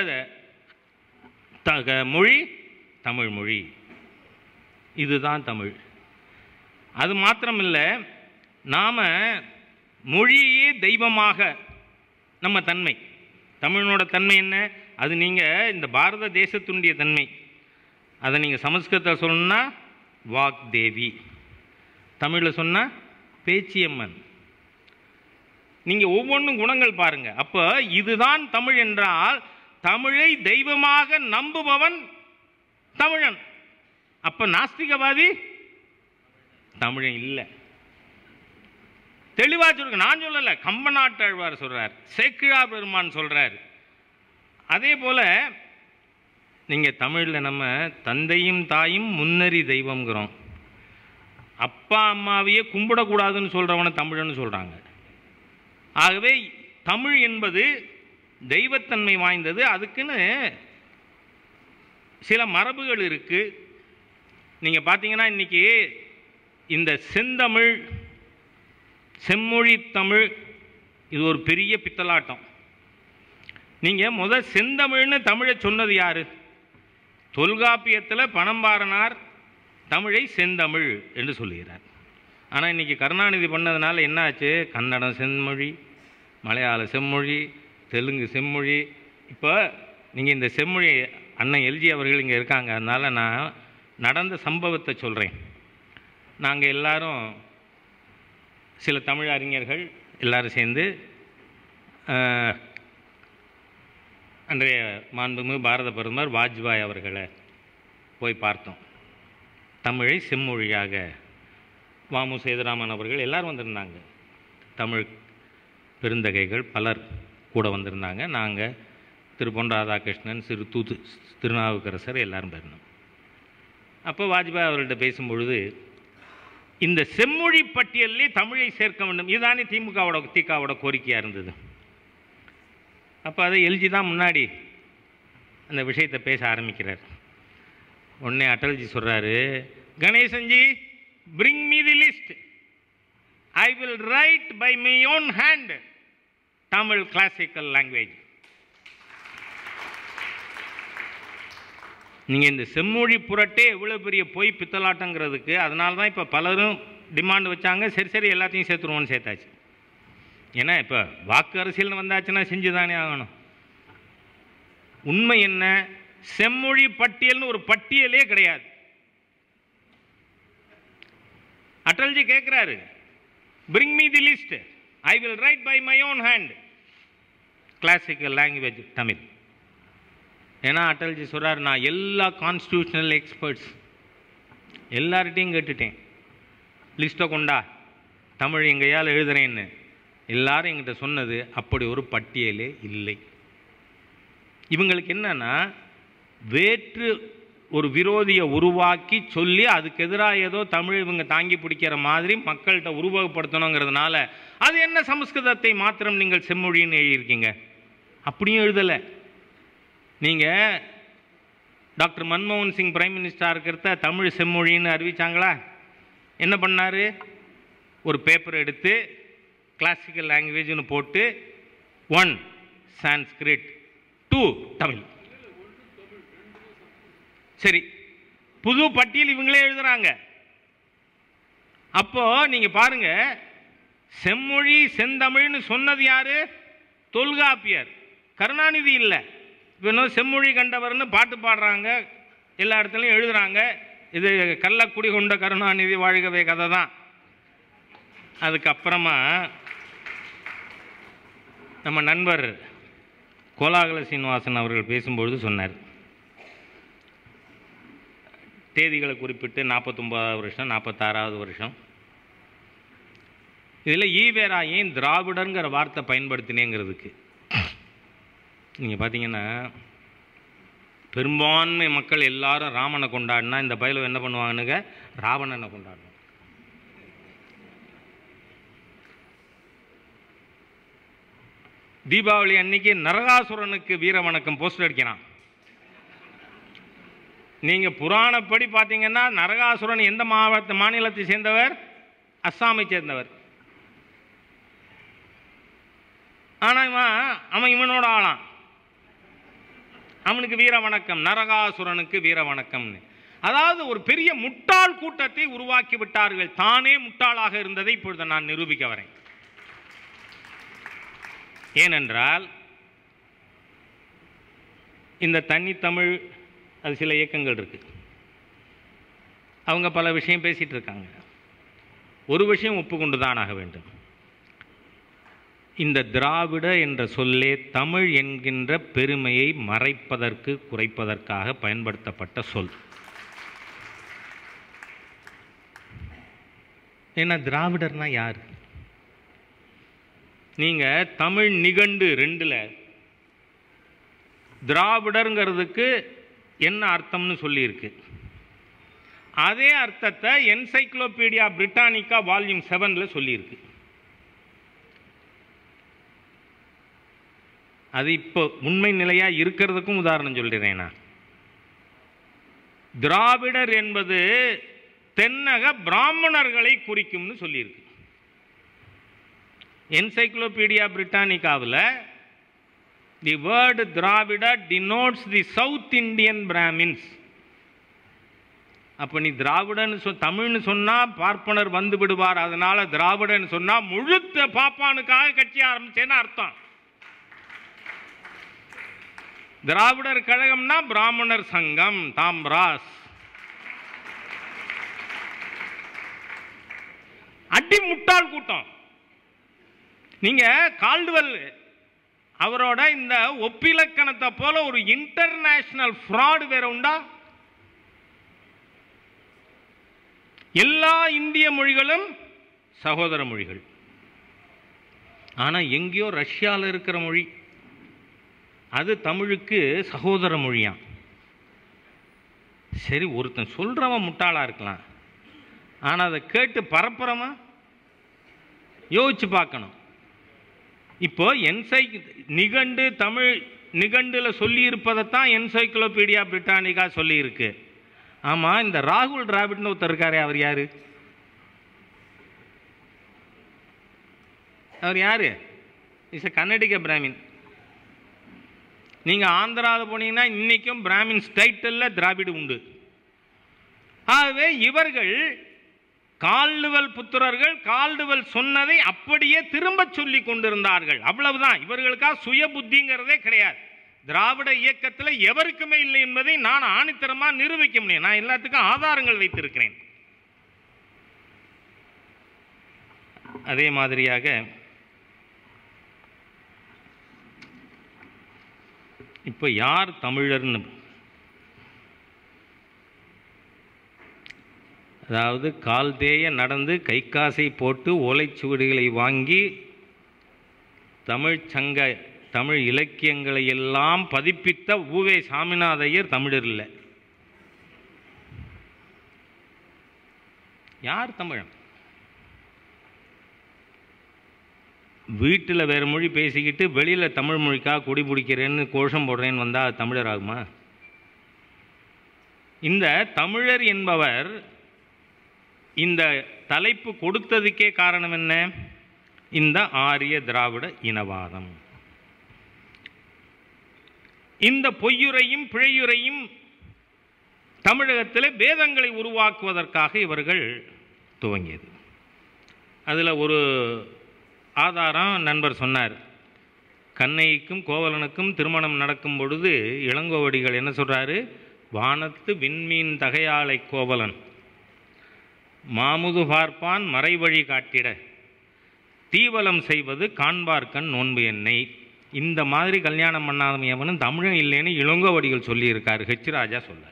தக மொழி தமிழ் மொழி இதுதான் தமிழ் அது மாத்திரமில்லை நாம் மொழியே தெய்வமாக நம்ம தன்மை தமிழனோட தன்மை என்ன அது நீங்கள் இந்த பாரத தேசத்துடைய தன்மை அதை நீங்கள் சமஸ்கிருதத்தில் சொல்லணும்னா வாக் தேவி தமிழில் சொன்னால் பேச்சியம்மன் நீங்கள் ஒவ்வொன்றும் குணங்கள் பாருங்க அப்போ இதுதான் தமிழ் என்றால் தமிழை தெய்வமாக நம்புபவன் தமிழன் அப்ப நாஸ்திகவாதி தமிழன் இல்லை தெளிவா சொல்லுங்க நான் சொல்லல கம்பநாட்டாழ்வார் சொல்றார் சேக்கிழா பெருமான் சொல்றார் அதே போல நீங்க தமிழ்ல நம்ம தந்தையும் தாயும் முன்னறி தெய்வம்ங்கிறோம் அப்பா அம்மாவையே கும்பிடக்கூடாதுன்னு சொல்றவனை தமிழன்னு சொல்றாங்க ஆகவே தமிழ் என்பது தெய்வத்தன்மை வாய்ந்தது அதுக்குன்னு சில மரபுகள் இருக்கு நீங்கள் பார்த்தீங்கன்னா இன்னைக்கு இந்த செந்தமிழ் செம்மொழி தமிழ் இது ஒரு பெரிய பித்தலாட்டம் நீங்கள் முத செந்தமிழ்னு தமிழை சொன்னது யாரு தொல்காப்பியத்தில் பணம்பாரனார் தமிழை செந்தமிழ் என்று சொல்லுகிறார் ஆனால் இன்னைக்கு கருணாநிதி பண்ணதுனால என்ன ஆச்சு கன்னடம் செம்மொழி மலையாள செம்மொழி தெலுங்கு செம்மொழி இப்போ நீங்கள் இந்த செம்மொழி அண்ணன் எல்ஜி அவர்கள் இங்கே இருக்காங்க அதனால் நான் நடந்த சம்பவத்தை சொல்கிறேன் நாங்கள் எல்லாரும் சில தமிழ் அறிஞர்கள் எல்லாரும் சேர்ந்து அஹ், அன்றைய மாண்புமிகு பாரத பிரதமர் வாஜ்பாய் அவர்களை போய் பார்த்தோம் தமிழை செம்மொழியாக வாமு சேதுராமன் அவர்கள் எல்லாரும் வந்திருந்தாங்க தமிழ் பெருந்தகைகள் பலர் கூட வந்திருந்தாங்க நாங்கள் திரு பொன் ராதாகிருஷ்ணன் சிறு தூத்து திருநாவுக்கரசர் எல்லாரும் போயிருந்தோம் அப்போ வாஜ்பாய் அவர்கள்ட்ட பேசும்பொழுது இந்த செம்மொழி பட்டியலிலே தமிழை சேர்க்க வேண்டும் இதுதானே திமுகவோட திகாவோட கோரிக்கையாக இருந்தது அப்போ அதை எல்ஜி தான் முன்னாடி அந்த விஷயத்தை பேச ஆரம்பிக்கிறார் உடனே அடல்ஜி சொல்கிறாரு Ganesanji bring me the list I will write by my own hand Tamil classical language நீங்கள் இந்த செம்மொழி புரட்டே எவ்வளோ பெரிய பொய் பித்தலாட்டங்கிறதுக்கு அதனால தான் இப்போ பலரும் டிமாண்ட் வச்சாங்க சரி சரி எல்லாத்தையும் சேர்த்துருவோன்னு சேர்த்தாச்சு ஏன்னா இப்போ வாக்கு அரசியல்னு வந்தாச்சுன்னா செஞ்சு தானே ஆகணும் உண்மை என்ன செம்மொழி பட்டியல்னு ஒரு பட்டியலே கிடையாது அட்டல்ஜி கேட்குறாரு bring me the list I will write by my own hand classical language Tamil ஏன்னா அட்டல்ஜி சொல்கிறார் நான் எல்லா கான்ஸ்டியூஷனல் எக்ஸ்பர்ட்ஸ் எல்லார்கிட்டையும் கேட்டுட்டேன் லிஸ்ட்டை கொண்டா தமிழ் எங்கேயால் எழுதுறேன்னு எல்லாரும் எங்கிட்ட சொன்னது அப்படி ஒரு பட்டியலே இல்லை இவங்களுக்கு என்னன்னா வேற்று ஒரு விரோதியை உருவாக்கி சொல்லி அதுக்கு எதிராக ஏதோ தமிழ் இவங்க தாங்கி பிடிக்கிற மாதிரி மக்கள்கிட்ட உருவகப்படுத்தணுங்கிறதுனால அது என்ன சமஸ்கிருதத்தை மாத்திரம் நீங்கள் செம்மொழின்னு எழுதியிருக்கீங்க அப்படியும் எழுதலை நீங்கள் டாக்டர் மன்மோகன் சிங் பிரைம் மினிஸ்டராக இருக்கிறத தமிழ் செம்மொழின்னு அறிவிச்சாங்களா என்ன பண்ணார் ஒரு பேப்பர் எடுத்து கிளாசிக்கல் லாங்குவேஜ்னு போட்டு ஒன் சான்ஸ்கிரிட் டூ தமிழ் சரி புது பட்டியல் இவங்களே எழுதுறாங்க அப்போ நீங்க பாருங்க செம்மொழி செந்தமிழ்னு சொன்னது யாரு தொல்காப்பியர் கருணாநிதி இல்லை இப்போ இன்னும் செம்மொழி கண்டவர்னு பாட்டு பாடுறாங்க எல்லா இடத்துலையும் எழுதுறாங்க இது கள்ளக்குடி கொண்ட கருணாநிதி வாழ்கவே கதை தான் அதுக்கப்புறமா நம்ம நண்பர் கோலாகல சீனிவாசன் அவர்கள் பேசும்பொழுது சொன்னார் தேதிகளை குறிப்பிட்டு நாற்பத்தொம்போதாவது வருஷம் நாற்பத்தாறாவது வருஷம் இதில் ஈவேரா ஏன் திராவிடங்கிற வார்த்தை பயன்படுத்தினேங்கிறதுக்கு நீங்கள் பார்த்தீங்கன்னா பெரும்பான்மை மக்கள் எல்லாரும் ராமனை கொண்டாடினா இந்த பயில என்ன பண்ணுவாங்கன்னுங்க ராவணனை கொண்டாடணும் தீபாவளி அன்னைக்கு நரகாசுரனுக்கு வீர வணக்கம் போஸ்டர் அடிக்கிறான் நீங்க புராணப்படி பார்த்தீங்கன்னா நரகாசுரன் எந்த மாவட்ட மாநிலத்தை சேர்ந்தவர் அஸ்ஸாமை சேர்ந்தவர் ஆனா இவன் அவன் இவனோட ஆளான் அவனுக்கு வீர வணக்கம் நரகாசுரனுக்கு வீர வணக்கம்னு அதாவது ஒரு பெரிய முட்டாள் கூட்டத்தை உருவாக்கி விட்டார்கள் தானே முட்டாளாக இருந்ததை இப்பொழுது நான் நிரூபிக்க வரேன் ஏனென்றால் இந்த தனித்தமிழ் அது சில இயக்கங்கள் இருக்கு அவங்க பல விஷயம் பேசிட்டு இருக்காங்க ஒரு விஷயம் ஒப்புக்கொண்டு தான் ஆக வேண்டும் இந்த திராவிட என்ற சொல்லே தமிழ் என்கின்ற பெருமையை மறைப்பதற்கு குறைப்பதற்காக பயன்படுத்தப்பட்ட சொல் ஏன்னா திராவிடர்னா யார் நீங்க தமிழ் நிகண்டு ரெண்டுல திராவிடருங்கிறதுக்கு என்ன அர்த்தம்னு சொல்லியிருக்கு அதே அர்த்தத்தை என்சைக்ளோபீடியா பிரிட்டானிக்கா வால்யூம் செவன்ல சொல்லியிருக்கு அது இப்போ உண்மை நிலையா இருக்கிறதுக்கும் உதாரணம் சொல்லிடுறேன் நான் திராவிடர் என்பது தென்னக பிராமணர்களை குறிக்கும்னு சொல்லியிருக்கு என்சைக்ளோபீடியா பிரிட்டானிக்காவில் the word Dravida denotes the south Indian Brahmins அப்போ நீ திராவிடன்னு சொ தமிழ்னு சொன்னால் பார்ப்பனர் வந்து விடுவார் அதனால திராவிடன்னு சொன்னால் முழுத்த பாப்பானுக்காக கட்சி ஆரம்பிச்சேன்னு அர்த்தம் திராவிடர் கழகம்னா பிராமணர் சங்கம் தாம்ராஸ் அடி முட்டாள் கூட்டம் நீங்க கால்டுவெல் அவரோட இந்த ஒப்பிலக்கணத்தை போல ஒரு இன்டர்நேஷனல் ஃப்ராடு வேற உண்டா எல்லா இந்திய மொழிகளும் சகோதர மொழிகள் ஆனா எங்கேயோ ரஷ்யாவில் இருக்கிற மொழி அது தமிழுக்கு சகோதர மொழியாம் சரி ஒருத்தன் சொல்றவன் முட்டாளா இருக்கலாம் ஆனா அதை கேட்டு பரப்புறவன் யோசிச்சு பார்க்கணும் இப்போ என்சை நிகண்டு தமிழ் நிகண்டுல சொல்லி இருப்பதைத்தான் என்சைக்ளோபீடியா பிரிட்டானிக்கா சொல்லி இருக்கு ஆமா இந்த ராகுல் டிராவிட்னு ஒருத்தர் இருக்காரே அவர் யாரு அவர் யாரு இஸ் கன்னடிக பிராமின் நீங்க ஆந்திராவில் போனீங்கன்னா இன்னைக்கும் பிராமின் டைட்டில் திராவிடு உண்டு ஆகவே இவர்கள் கால்டுவல் புத்திரர்கள் கால்டுவல் சொன்னதை அப்படியே திரும்ப சொல்லி கொண்டிருந்தார்கள் அவ்வளவுதான் இவர்களுக்கா சுய புத்திங்கிறதே கிடையாது திராவிட இயக்கத்தில் எவருக்குமே இல்லை என்பதை நான் ஆணித்தரமா நிரூபிக்க முடியும் நான் எல்லாத்துக்கும் ஆதாரங்கள் வைத்திருக்கிறேன் அதே மாதிரியாக இப்போ யார் தமிழர்னு அதாவது கால் தேய நடந்து கை காசை போட்டு ஓலைச்சுவடிகளை வாங்கி தமிழ் சங்க தமிழ் இலக்கியங்களை எல்லாம் பதிப்பித்த ஊவே சாமிநாதையர் தமிழர் இல்லை யார் தமிழன் வீட்டில் வேறு மொழி பேசிக்கிட்டு வெளியில் தமிழ் மொழிக்காக கொடி பிடிக்கிறேன்னு கோஷம் போடுறேன்னு வந்தால் அது தமிழர் ஆகுமா இந்த தமிழர் என்பவர் இந்த தலைப்பு கொடுத்ததுக்கே காரணம் என்ன இந்த ஆரிய திராவிட இனவாதம் இந்த பொய்யுரையும் பிழையுரையும் தமிழகத்தில் வேதங்களை உருவாக்குவதற்காக இவர்கள் துவங்கியது அதில் ஒரு ஆதாரம் நண்பர் சொன்னார் கண்ணைக்கும் கோவலனுக்கும் திருமணம் நடக்கும் பொழுது இளங்கோவடிகள் என்ன சொல்கிறாரு வானத்து விண்மீன் தகையாளை கோவலன் மாமுது பார்ப்பான் மறைவழி காட்டிட தீவலம் செய்வது காண்பார்க்கண் நோன்பு எண்ணெய் இந்த மாதிரி கல்யாணம் பண்ணாதவன் எவனும் தமிழன் இல்லைன்னு இளங்கோவடிகள் சொல்லியிருக்காரு ஹெச் ராஜா சொல்லல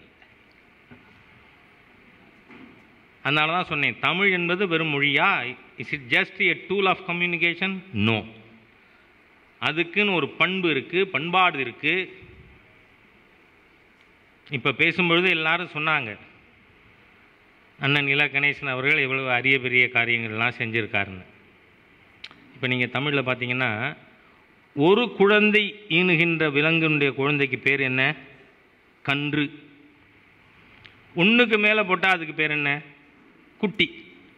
அதனால தான் சொன்னேன் தமிழ் என்பது வெறும் மொழியா is it just a tool of communication no அதுக்குன்னு ஒரு பண்பு இருக்குது பண்பாடு இருக்குது இப்போ பேசும்பொழுது எல்லாரும் சொன்னாங்க அண்ணன் நிலா கணேசன் அவர்கள் எவ்வளவு அரிய பெரிய காரியங்கள்லாம் செஞ்சுருக்காருன்னு இப்போ நீங்கள் தமிழில் பார்த்தீங்கன்னா ஒரு குழந்தை ஈனுகின்ற விலங்குடைய குழந்தைக்கு பேர் என்ன கன்று ஒன்றுக்கு மேலே போட்டால் அதுக்கு பேர் என்ன குட்டி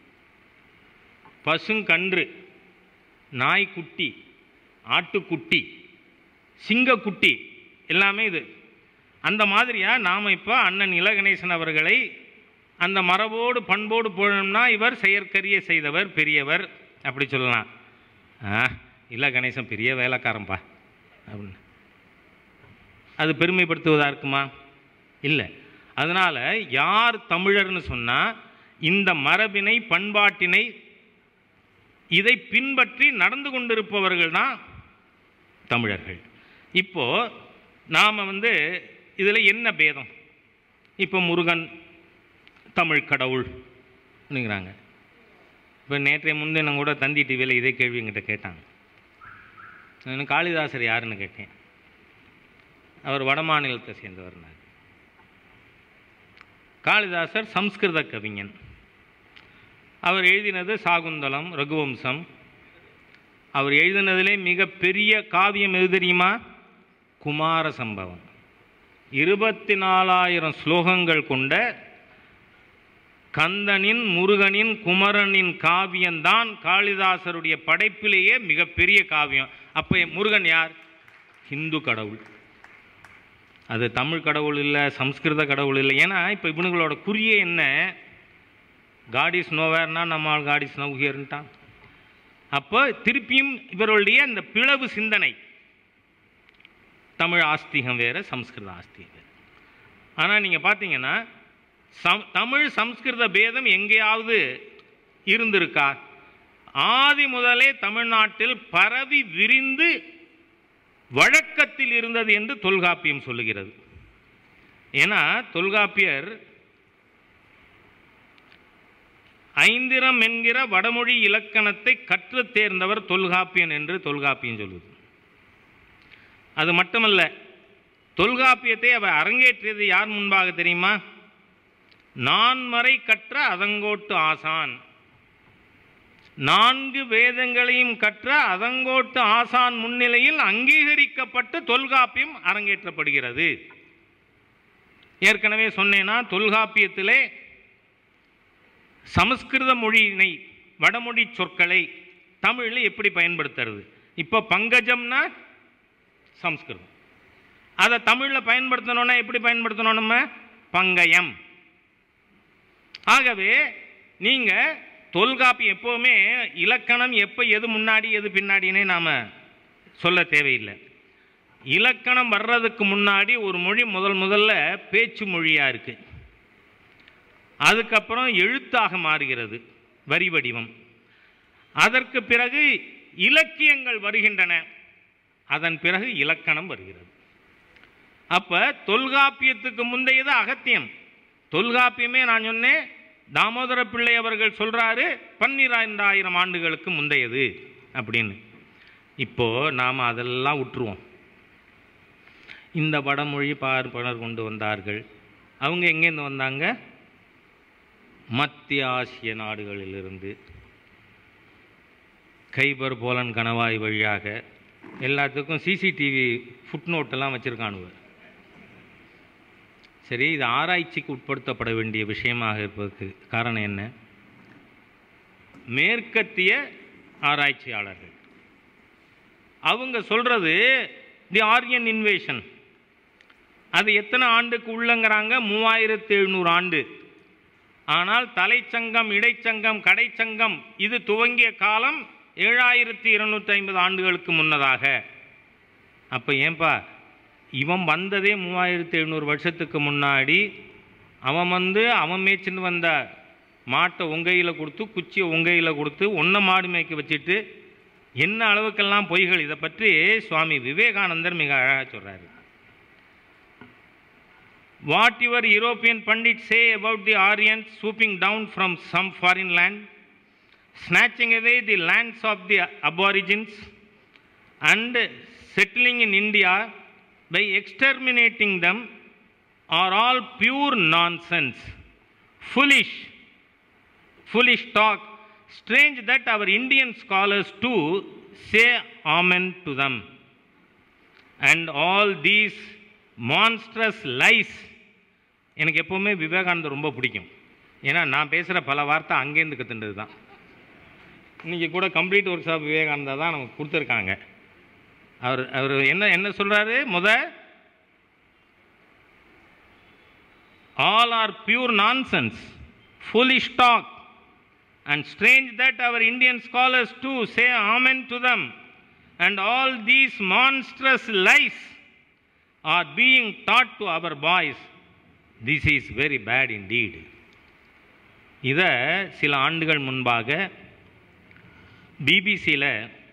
பசுங்கன்று நாய்க்குட்டி ஆட்டுக்குட்டி சிங்கக்குட்டி எல்லாமே இது அந்த மாதிரியாக நாம் இப்போ அண்ணன் இலகணேசன் அவர்களை அந்த மரபோடு பண்போடு போனோம்னா இவர் செயற்கரிய செய்தவர் பெரியவர் அப்படி சொல்லலாம் ஆ இல்லை கணேசன் பெரிய வேலைக்காரன்பா அப்படின்னு அது பெருமைப்படுத்துவதா இருக்குமா இல்லை அதனால் யார் தமிழர்னு சொன்னால் இந்த மரபினை பண்பாட்டினை இதை பின்பற்றி நடந்து கொண்டிருப்பவர்கள் தான் தமிழர்கள் இப்போ நாம் வந்து இதில் என்ன பேதம் இப்போ முருகன் தமிழ் கடவுள் அப்படிங்கிறாங்க இப்போ நேற்றைய முன்தினம் கூட தந்தி டிவியில் இதே கேள்வி என்கிட்ட கேட்டாங்க நான் காளிதாசர் யாருன்னு கேட்டேன் அவர் வட மாநிலத்தை சேர்ந்தவர்னார் காளிதாசர் சம்ஸ்கிருத கவிஞன் அவர் எழுதினது சாகுந்தலம் ரகுவம்சம் அவர் எழுதினதிலே மிகப்பெரிய காவியம் எது தெரியுமா குமார சம்பவம் இருபத்தி நாலாயிரம் ஸ்லோகங்கள் கொண்ட கந்தனின் முருகனின் குமரனின் காவியம்தான் காளிதாசருடைய படைப்பிலேயே மிகப்பெரிய காவியம் அப்போ முருகன் யார் ஹிந்து கடவுள் அது தமிழ் கடவுள் இல்லை சம்ஸ்கிருத கடவுள் இல்லை ஏன்னா இப்போ இவனுங்களோட குறியே என்ன காட் இஸ் நோவேர்னா நம்ம ஆள் காட் இஸ் நவ்ஹியர்ன்ட்டான் அப்போ திருப்பியும் இவர்களுடைய இந்த பிளவு சிந்தனை தமிழ் ஆஸ்திகம் வேறு சம்ஸ்கிருத ஆஸ்திகம் வேறு ஆனால் நீங்கள் பார்த்தீங்கன்னா சம் தமிழ் சம்ஸ்கிருத பேதம் எங்கேயாவது இருந்திருக்கா ஆதி முதலே தமிழ்நாட்டில் பரவி விரிந்து வழக்கத்தில் இருந்தது என்று தொல்காப்பியம் சொல்லுகிறது ஏன்னா தொல்காப்பியர் ஐந்திரம் என்கிற வடமொழி இலக்கணத்தை கற்றுத் தேர்ந்தவர் தொல்காப்பியன் என்று தொல்காப்பியம் சொல்லுது அது மட்டுமல்ல தொல்காப்பியத்தை அவர் அரங்கேற்றியது யார் முன்பாக தெரியுமா நான்மறை கற்ற அதங்கோட்டு ஆசான் நான்கு வேதங்களையும் கற்ற அதங்கோட்டு ஆசான் முன்னிலையில் அங்கீகரிக்கப்பட்டு தொல்காப்பியம் அரங்கேற்றப்படுகிறது ஏற்கனவே சொன்னேன்னா தொல்காப்பியத்திலே சமஸ்கிருத மொழியினை வடமொழி சொற்களை தமிழில் எப்படி பயன்படுத்துறது இப்போ பங்கஜம்னா சம்ஸ்கிருதம் அதை தமிழில் பயன்படுத்தணும்னா எப்படி பயன்படுத்தணும் நம்ம பங்கயம் ஆகவே நீங்கள் தொல்காப்பியம் எப்போவுமே இலக்கணம் எப்போ எது முன்னாடி எது பின்னாடினே நாம் சொல்ல தேவையில்லை இலக்கணம் வர்றதுக்கு முன்னாடி ஒரு மொழி முதல் முதல்ல பேச்சு மொழியாக இருக்குது அதுக்கப்புறம் எழுத்தாக மாறுகிறது வரி வடிவம் அதற்கு பிறகு இலக்கியங்கள் வருகின்றன அதன் பிறகு இலக்கணம் வருகிறது அப்ப தொல்காப்பியத்துக்கு முந்தையது அகத்தியம் தொல்காப்பியமே நான் சொன்னேன் தாமோதர பிள்ளை அவர்கள் சொல்றாரு பன்னிரெண்டாயிரம் ஆண்டுகளுக்கு முந்தையது அப்படின்னு இப்போ நாம் அதெல்லாம் விட்டுருவோம் இந்த வடமொழி பார்ப்பனர் கொண்டு வந்தார்கள் அவங்க எங்கேருந்து வந்தாங்க மத்திய ஆசிய நாடுகளிலிருந்து கைபர் போலன் கணவாய் வழியாக எல்லாத்துக்கும் சிசிடிவி ஃபுட்நோட்டெல்லாம் வச்சுருக்கானுவ சரி இது ஆராய்ச்சிக்கு உட்படுத்தப்பட வேண்டிய விஷயமாக இருப்பதற்கு காரணம் என்ன மேற்கத்திய ஆராய்ச்சியாளர்கள் அவங்க சொல்றது தி ஆரியன் இன்வேஷன் அது எத்தனை ஆண்டுக்கு உள்ளங்கிறாங்க மூவாயிரத்து எழுநூறு ஆண்டு ஆனால் தலைச்சங்கம் இடைச்சங்கம் கடைச்சங்கம் இது துவங்கிய காலம் ஏழாயிரத்தி இருநூற்றி ஐம்பது ஆண்டுகளுக்கு முன்னதாக அப்போ ஏன்பா இவன் வந்ததே மூவாயிரத்தி எழுநூறு வருஷத்துக்கு முன்னாடி அவன் வந்து அவன் மேய்ச்சின்னு வந்த மாட்டை உங்கையில் கொடுத்து குச்சியை உங்கையில் கொடுத்து ஒன்றை மாடு மேய்க்க வச்சுட்டு என்ன அளவுக்கெல்லாம் பொய்கள் இதை பற்றி சுவாமி விவேகானந்தர் மிக அழகாக சொல்கிறாரு what your European pandit say about the Aryans swooping down from some foreign land snatching away the lands of the aborigines and settling in India by exterminating them are all pure nonsense, foolish, foolish talk. Strange that our Indian scholars too say amen to them. And all these monstrous lies. எனக்கு எப்போவுமே விவேகானந்தர் ரொம்ப பிடிக்கும் ஏன்னா நான் பேசுகிற பல வார்த்தை அங்கேருந்து கற்றுண்டது தான் இன்றைக்கி கூட கம்ப்ளீட் ஒர்க் ஷாப் விவேகானந்தா தான் நமக்கு கொடுத்துருக்காங்க அவர் அவர் என்ன என்ன சொல்கிறாரு முத all are pure nonsense foolish talk and strange that our Indian scholars do say amen to them and all these monstrous lies are being taught to our boys this is very bad indeed இதை சில ஆண்டுகள் முன்பாக பிபிசியில்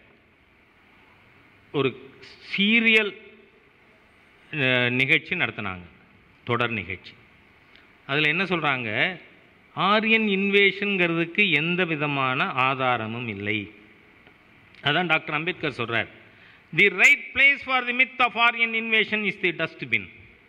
ஒரு சீரியல் அஹ், நிகழ்ச்சி நடத்தினாங்க தொடர் நிகழ்ச்சி அதில் என்ன சொல்கிறாங்க ஆரியன் இன்வேஷனுங்கிறதுக்கு எந்த விதமான ஆதாரமும் இல்லை அதான் டாக்டர் அம்பேத்கர் சொல்கிறார் the right place for the myth of Aryan invasion is the dustbin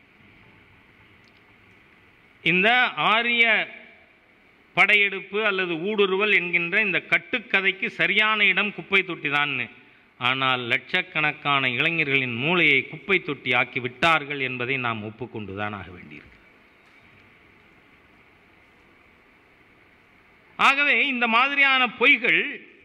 இந்த ஆரிய படையெடுப்பு அல்லது ஊடுருவல் என்கின்ற இந்த கட்டுக்கதைக்கு சரியான இடம் குப்பை தொட்டி ஆனால் லட்சக்கணக்கான இளைஞர்களின் மூளையை குப்பை தொட்டி ஆக்கி விட்டார்கள் என்பதை நாம் ஒப்புக்கொண்டுதான் ஆக வேண்டியிருக்கு ஆகவே இந்த மாதிரியான பொய்கள்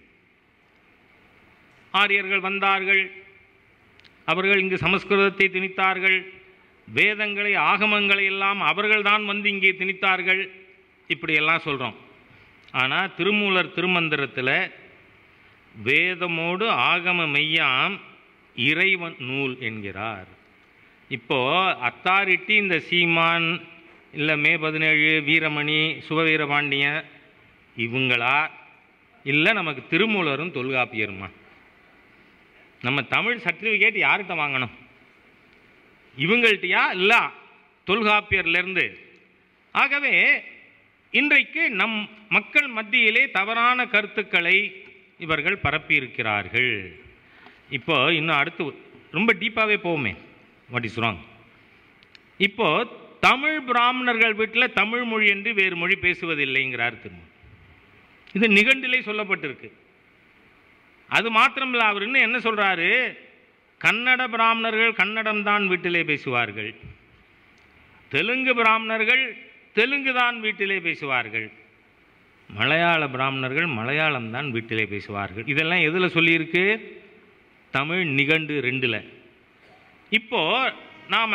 ஆரியர்கள் வந்தார்கள் அவர்கள் இங்கு சமஸ்கிருதத்தை திணித்தார்கள் வேதங்களை ஆகமங்களை எல்லாம் அவர்கள்தான் வந்து இங்கே திணித்தார்கள் இப்படியெல்லாம் சொல்கிறோம் ஆனால் திருமூலர் திருமந்திரத்தில் வேதமோடு ஆகம மெய்யாம் இறைவன் நூல் என்கிறார் இப்போ அத்தாரிட்டி இந்த சீமான் இல்லை மே பதினேழு வீரமணி சுபவீரபாண்டியன் இவங்களா இல்லை நமக்கு திருமூலரும் தொல்காப்பியருமா நம்ம தமிழ் சர்டிஃபிகேட் யார்கிட்ட வாங்கணும் இவங்கள்ட்டயா இல்லை தொல்காப்பியர்லேருந்து ஆகவே இன்றைக்கு நம் மக்கள் மத்தியிலே தவறான கருத்துக்களை இவர்கள் பரப்பியிருக்கிறார்கள் இப்போ இன்னும் அடுத்து ரொம்ப டீப்பாகவே போவோமே வாட் இஸ் ராங் இப்போ தமிழ் பிராமணர்கள் வீட்டில் தமிழ் மொழி என்று வேறு மொழி பேசுவதில்லைங்கிறார் திரும்ப இது நிகண்டிலே சொல்லப்பட்டிருக்கு அது மாத்திரமில்ல அவர் இன்னும் என்ன சொல்றாரு கன்னட பிராமணர்கள் கன்னடம் தான் வீட்டிலே பேசுவார்கள் தெலுங்கு பிராமணர்கள் தெலுங்கு தான் வீட்டிலே பேசுவார்கள் மலையாள பிராமணர்கள் மலையாளம் தான் வீட்டிலே பேசுவார்கள் இதெல்லாம் எதில் சொல்லியிருக்கு தமிழ் நிகண்டு ரெண்டில் இப்போ நாம்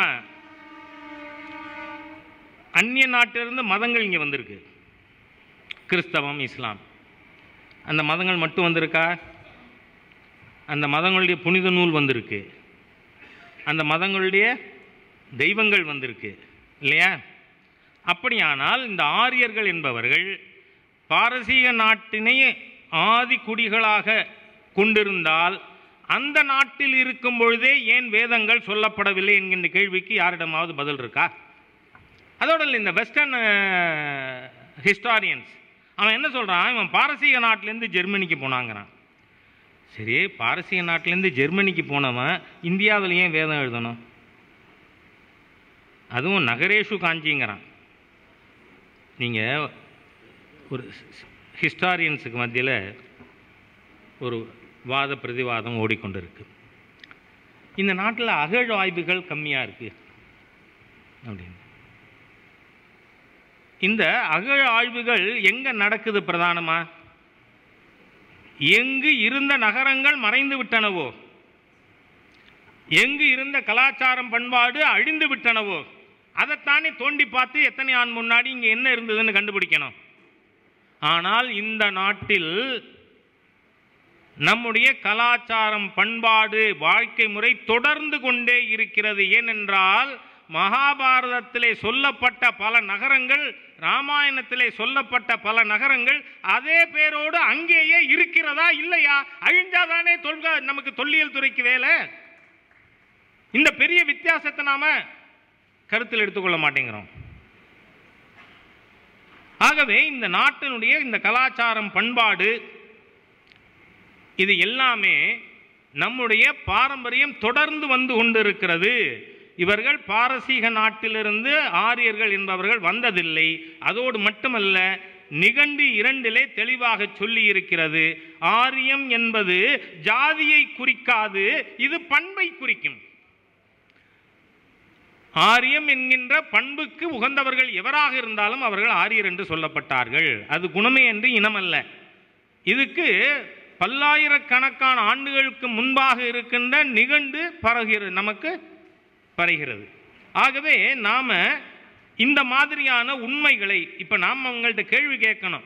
அந்நிய நாட்டிலிருந்து மதங்கள் இங்கே வந்திருக்கு கிறிஸ்தவம் இஸ்லாம் அந்த மதங்கள் மட்டும் வந்திருக்கா அந்த மதங்களுடைய புனித நூல் வந்திருக்கு அந்த மதங்களுடைய தெய்வங்கள் வந்திருக்கு இல்லையா அப்படியானால் இந்த ஆரியர்கள் என்பவர்கள் பாரசீக நாட்டினை ஆதி குடிகளாக கொண்டிருந்தால் அந்த நாட்டில் இருக்கும் பொழுதே ஏன் வேதங்கள் சொல்லப்படவில்லை என்கின்ற கேள்விக்கு யாரிடமாவது பதில் இருக்கா அதோட இல்லை இந்த வெஸ்டர்ன் ஹிஸ்டாரியன்ஸ் அவன் என்ன சொல்கிறான் இவன் பாரசீக நாட்டிலேருந்து ஜெர்மனிக்கு போனாங்கிறான் சரி பாரசீக நாட்டிலேருந்து ஜெர்மனிக்கு போனவன் இந்தியாவில் ஏன் வேதம் எழுதணும் அதுவும் நகரேஷு காஞ்சிங்கிறான் நீங்கள் ஒரு ஹிஸ்டாரியன்ஸுக்கு மத்தியில் ஒரு வாத பிரதிவாதம் ஓடிக்கொண்டிருக்கு இந்த நாட்டில் அகழ் ஆய்வுகள் கம்மியாக இருக்கு அப்படின்னு இந்த அகழ் ஆய்வுகள் எங்க நடக்குது பிரதானமா எங்கு இருந்த நகரங்கள் மறைந்து விட்டனவோ எங்கு இருந்த கலாச்சாரம் பண்பாடு அழிந்து விட்டனவோ அதைத்தானே தோண்டி பார்த்து எத்தனை ஆண்டு முன்னாடி இங்கே என்ன இருந்ததுன்னு கண்டுபிடிக்கணும் ஆனால் இந்த நாட்டில் நம்முடைய கலாச்சாரம் பண்பாடு வாழ்க்கை முறை தொடர்ந்து கொண்டே இருக்கிறது ஏனென்றால் மகாபாரதத்திலே சொல்லப்பட்ட பல நகரங்கள் ராமாயணத்திலே சொல்லப்பட்ட பல நகரங்கள் அதே பேரோடு அங்கேயே இருக்கிறதா இல்லையா அழிஞ்சாதானே தொல்க நமக்கு தொல்லியல் துறைக்கு வேலை இந்த பெரிய வித்தியாசத்தை நாம கருத்தில் எடுத்துக்கொள்ள மாட்டேங்கிறோம் ஆகவே இந்த நாட்டினுடைய இந்த கலாச்சாரம் பண்பாடு இது எல்லாமே நம்முடைய பாரம்பரியம் தொடர்ந்து வந்து கொண்டிருக்கிறது இவர்கள் பாரசீக நாட்டிலிருந்து ஆரியர்கள் என்பவர்கள் வந்ததில்லை அதோடு மட்டுமல்ல நிகண்டு இரண்டிலே தெளிவாக சொல்லி இருக்கிறது ஆரியம் என்பது ஜாதியை குறிக்காது இது பண்பை குறிக்கும் ஆரியம் என்கின்ற பண்புக்கு உகந்தவர்கள் எவராக இருந்தாலும் அவர்கள் ஆரியர் என்று சொல்லப்பட்டார்கள் அது குணமே என்று இனமல்ல இதுக்கு பல்லாயிரக்கணக்கான ஆண்டுகளுக்கு முன்பாக இருக்கின்ற நிகண்டு பரகிறது நமக்கு பரகிறது ஆகவே நாம இந்த மாதிரியான உண்மைகளை இப்ப நாம் அவங்கள்ட்ட கேள்வி கேட்கணும்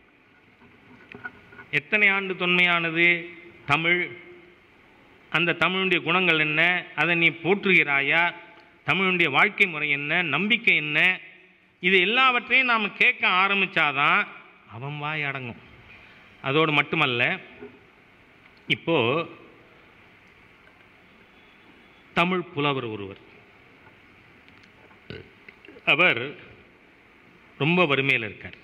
எத்தனை ஆண்டு தொன்மையானது தமிழ் அந்த தமிழுடைய குணங்கள் என்ன அதை நீ போற்றுகிறாயா தமிழுடைய வாழ்க்கை முறை என்ன நம்பிக்கை என்ன இது எல்லாவற்றையும் நாம் கேட்க ஆரம்பிச்சாதான் அவன் வாய் அடங்கும் அதோடு மட்டுமல்ல இப்போ தமிழ் புலவர் ஒருவர் அவர் ரொம்ப வறுமையில் இருக்கார்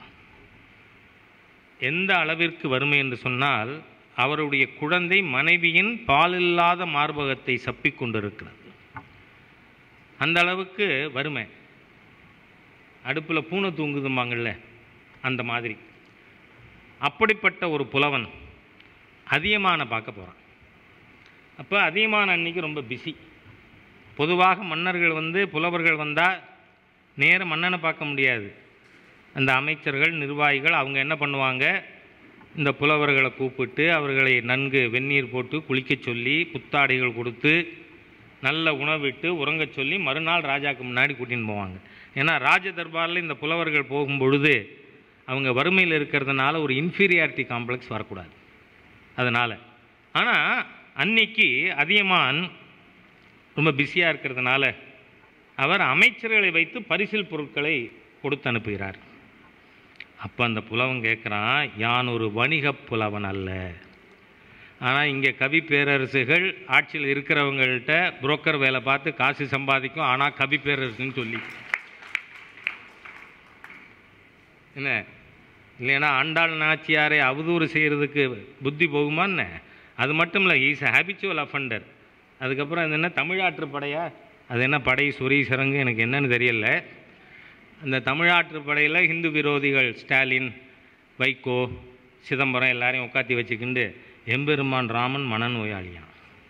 எந்த அளவிற்கு வறுமை என்று சொன்னால் அவருடைய குழந்தை மனைவியின் பாலில்லாத மார்பகத்தை சப்பிக் கொண்டிருக்கிறது அந்த அளவுக்கு வறுமை அடுப்பில் பூனை தூங்குதும்பாங்கள்ல அந்த மாதிரி அப்படிப்பட்ட ஒரு புலவன் அதியமான பார்க்க போகிறான் அப்போ அதியமான அன்னைக்கு ரொம்ப பிஸி பொதுவாக மன்னர்கள் வந்து புலவர்கள் வந்தால் நேர மன்னனை பார்க்க முடியாது அந்த அமைச்சர்கள் நிர்வாகிகள் அவங்க என்ன பண்ணுவாங்க இந்த புலவர்களை கூப்பிட்டு அவர்களை நன்கு வெந்நீர் போட்டு குளிக்கச் சொல்லி புத்தாடைகள் கொடுத்து நல்ல உணவிட்டு உறங்கச் சொல்லி மறுநாள் ராஜாக்கு முன்னாடி கூட்டின்னு போவாங்க ஏன்னா ராஜ தர்பாரில் இந்த புலவர்கள் போகும் பொழுது அவங்க வறுமையில் இருக்கிறதுனால ஒரு இன்ஃபீரியாரிட்டி காம்ப்ளெக்ஸ் வரக்கூடாது அதனால் ஆனால் அன்னைக்கு அதியமான் ரொம்ப பிஸியாக இருக்கிறதுனால அவர் அமைச்சர்களை வைத்து பரிசில் பொருட்களை கொடுத்து அனுப்புகிறார் அப்போ அந்த புலவன் கேட்குறான் யான் ஒரு வணிகப் புலவன் அல்ல ஆனால் இங்கே கவி பேரரசுகள் ஆட்சியில் இருக்கிறவங்கள்ட்ட புரோக்கர் வேலை பார்த்து காசு சம்பாதிக்கும் ஆனால் கவி பேரரசுன்னு சொல்லி என்ன இல்லைன்னா ஆண்டாள் நாச்சியாரை அவதூறு செய்கிறதுக்கு புத்தி போகுமா என்ன அது மட்டும் இல்லை ஈஸ் ஹேபிச்சுவல் அஃபண்டர் அதுக்கப்புறம் அது என்ன தமிழாற்று படையா அது என்ன படை சுரி சரங்கு எனக்கு என்னன்னு தெரியல அந்த தமிழாற்று படையில் ஹிந்து விரோதிகள் ஸ்டாலின் வைகோ சிதம்பரம் எல்லாரையும் உட்காத்தி வச்சுக்கிண்டு எம்பெருமான் ராமன் மனநோயாளியான்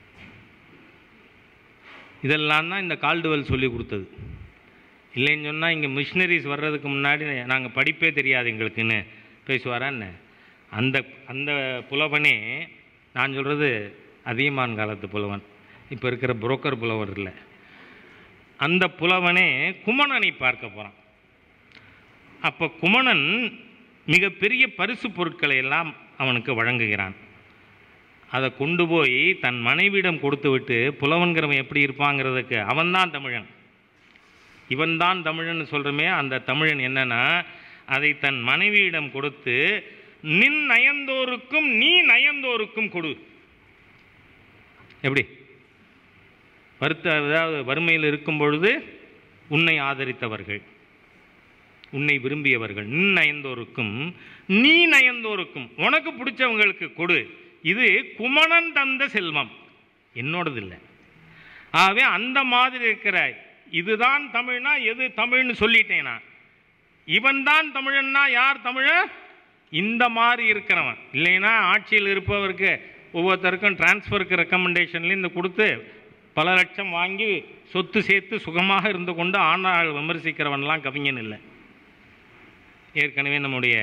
இதெல்லாம் தான் இந்த கால்டுவல் சொல்லி கொடுத்தது இல்லைன்னு சொன்னால் இங்கே மிஷினரிஸ் வர்றதுக்கு முன்னாடி நாங்கள் படிப்பே தெரியாது எங்களுக்குன்னு பேசுவாரா என்ன அந்த அந்த புலவனே நான் சொல்கிறது அதியமான் காலத்து புலவன் இப்போ இருக்கிற புரோக்கர் புலவர் இல்லை அந்த புலவனே குமணனை பார்க்க போகிறான் அப்போ குமணன் மிகப்பெரிய பரிசு பொருட்களை எல்லாம் அவனுக்கு வழங்குகிறான் அதை கொண்டு போய் தன் மனைவியிடம் கொடுத்து விட்டு புலவன்கிறவன் எப்படி இருப்பாங்கிறதுக்கு அவன்தான் தமிழன் இவன்தான் தமிழன் சொல்கிறோமே அந்த தமிழன் என்னன்னா அதை தன் மனைவியிடம் கொடுத்து நின் நயந்தோருக்கும் நீ நயந்தோருக்கும் கொடு எப்படி வருத்த அதாவது வறுமையில் இருக்கும் பொழுது உன்னை ஆதரித்தவர்கள் உன்னை விரும்பியவர்கள் நின் நயந்தோருக்கும் நீ நயந்தோருக்கும் உனக்கு பிடிச்சவங்களுக்கு கொடு இது குமணன் தந்த செல்வம் என்னோடது இல்லை ஆகவே அந்த மாதிரி இருக்கிற இதுதான் தமிழ்னா எது தமிழ்னு சொல்லிட்டேனா இவன் தான் தமிழன்னா யார் தமிழன் இந்த மாதிரி இருக்கிறவன் இல்லைன்னா ஆட்சியில் இருப்பவருக்கு ஒவ்வொருத்தருக்கும் டிரான்ஸ்ஃபருக்கு ரெக்கமெண்டேஷன்லேயும் இந்த கொடுத்து பல லட்சம் வாங்கி சொத்து சேர்த்து சுகமாக இருந்து கொண்டு ஆனால் விமர்சிக்கிறவன்லாம் கவிஞன் இல்லை ஏற்கனவே நம்முடைய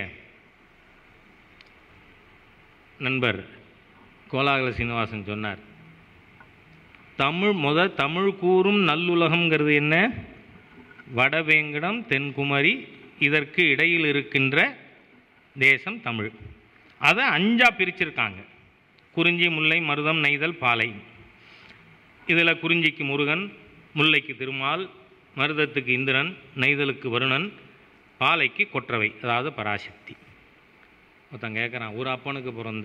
நண்பர் கோலாகல சீனிவாசன் சொன்னார் தமிழ் முத தமிழ் கூறும் நல்லுலகம்ங்கிறது என்ன வடவேங்கடம் தென்குமரி இதற்கு இடையில் இருக்கின்ற தேசம் தமிழ் அதை அஞ்சா பிரிச்சிருக்காங்க குறிஞ்சி முல்லை மருதம் நெய்தல் பாலை இதில் குறிஞ்சிக்கு முருகன் முல்லைக்கு திருமால் மருதத்துக்கு இந்திரன் நெய்தலுக்கு வருணன் பாலைக்கு கொற்றவை அதாவது பராசக்தி ஒருத்தன் கேட்குறான் ஒரு அப்பனுக்கு பிறந்த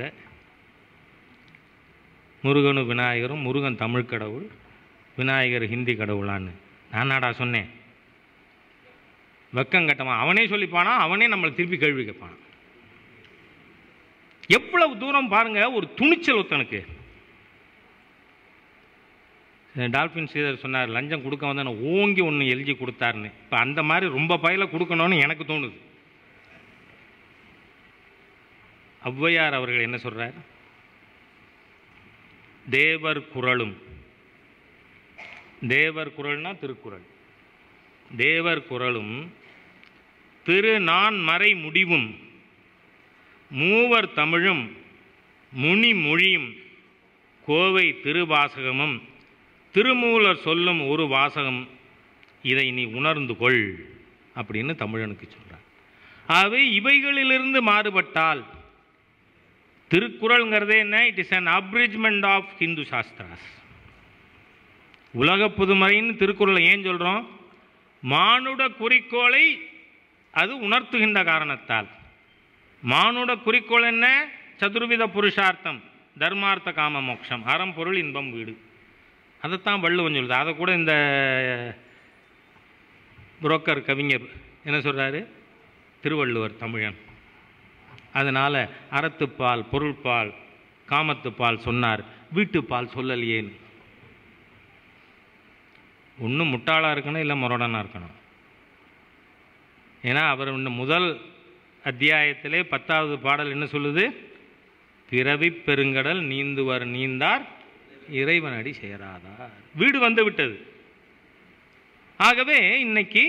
முருகனும் விநாயகரும் முருகன் தமிழ் கடவுள் விநாயகர் ஹிந்தி கடவுளான்னு நான் நாடா சொன்னேன் வெக்கம் கட்டவன் அவனே சொல்லிப்பானா அவனே நம்மளை திருப்பி கேள்வி கேட்பான் எவ்வளவு தூரம் பாருங்க ஒரு துணிச்சல் ஒருத்தனுக்கு டால்பின் ஸ்ரீதர் சொன்னார் லஞ்சம் கொடுக்க வந்தா ஓங்கி ஒன்று எழுதி கொடுத்தாருன்னு இப்போ அந்த மாதிரி ரொம்ப பயில கொடுக்கணும்னு எனக்கு தோணுது ஔவையார் அவர்கள் என்ன சொல்றார் தேவர் குரலும் தேவர் குரல்னா திருக்குறள் தேவர் குரலும் திரு நான் மறை முடிவும் மூவர் தமிழும் முனி மொழியும் கோவை திருவாசகமும் திருமூலர் சொல்லும் ஒரு வாசகம் இதை நீ உணர்ந்து கொள் அப்படின்னு தமிழனுக்கு சொல்றார் ஆகவே இவைகளிலிருந்து மாறுபட்டால் திருக்குறள்ங்கிறதே என்ன it is an abridgment of Hindu shastras உலக புதுமறைன்னு திருக்குறளை ஏன் சொல்கிறோம் மானுட குறிக்கோளை அது உணர்த்துகின்ற காரணத்தால் மானுட குறிக்கோள் என்ன சதுர்வித புருஷார்த்தம் தர்மார்த்த காம மோட்சம் அறம் பொருள் இன்பம் வீடு அதைத்தான் வள்ளுவன் சொல்லுது அதை கூட இந்த புரோக்கர் கவிஞர் என்ன சொல்கிறாரு திருவள்ளுவர் தமிழன் அதனால் அறத்துப்பால் பொருள்பால் காமத்துப்பால் சொன்னார் வீட்டுப்பால் சொல்லலையேன்னு ஒன்று முட்டாளாக இருக்கணும் இல்லை முரடனாக இருக்கணும் ஏன்னா அவர் இந்த முதல் அத்தியாயத்திலே பத்தாவது பாடல் என்ன சொல்லுது பிறவி பெருங்கடல் நீந்துவர் நீந்தார் இறைவனடி சேராதார் வீடு வந்து விட்டது ஆகவே இன்னைக்கு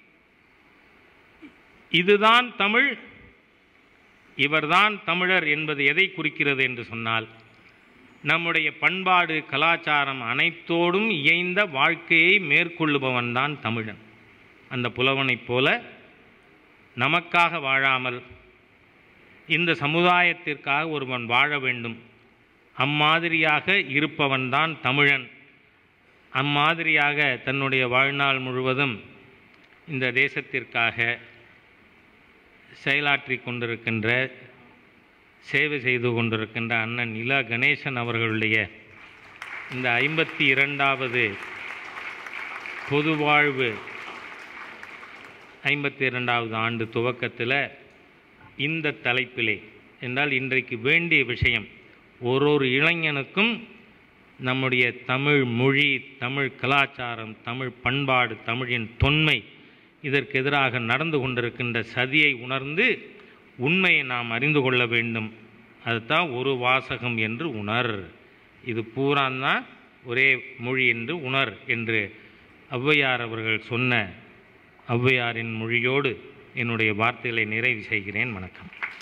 இதுதான் தமிழ் இவர்தான் தமிழர் என்பது எதை குறிக்கிறது என்று சொன்னால் நம்முடைய பண்பாடு கலாச்சாரம் அனைத்தோடும் இயைந்த வாழ்க்கையை மேற்கொள்ளுபவன் தான் தமிழன் அந்த புலவனைப் போல நமக்காக வாழாமல் இந்த சமுதாயத்திற்காக ஒருவன் வாழ வேண்டும் அம்மாதிரியாக இருப்பவன்தான் தமிழன் அம்மாதிரியாக தன்னுடைய வாழ்நாள் முழுவதும் இந்த தேசத்திற்காக செயலாற்றி கொண்டிருக்கின்ற சேவை செய்து கொண்டிருக்கின்ற அண்ணன் இலா கணேசன் அவர்களுடைய இந்த ஐம்பத்தி இரண்டாவது பொதுவாழ்வு ஐம்பத்தி இரண்டாவது ஆண்டு துவக்கத்தில் இந்த தலைப்பிலே என்றால் இன்றைக்கு வேண்டிய விஷயம் ஒரு ஒரு இளைஞனுக்கும் நம்முடைய தமிழ் மொழி தமிழ் கலாச்சாரம் தமிழ் பண்பாடு தமிழின் தொன்மை இதற்கு எதிராக நடந்து கொண்டிருக்கின்ற சதியை உணர்ந்து உண்மையை நாம் அறிந்து கொள்ள வேண்டும் அதுதான் ஒரு வாசகம் என்று உணர் இது பூராந்தான் ஒரே மொழி என்று உணர் என்று ஔவையார் அவர்கள் சொன்ன ஔவையாரின் மொழியோடு என்னுடைய வார்த்தைகளை நிறைவு செய்கிறேன் வணக்கம்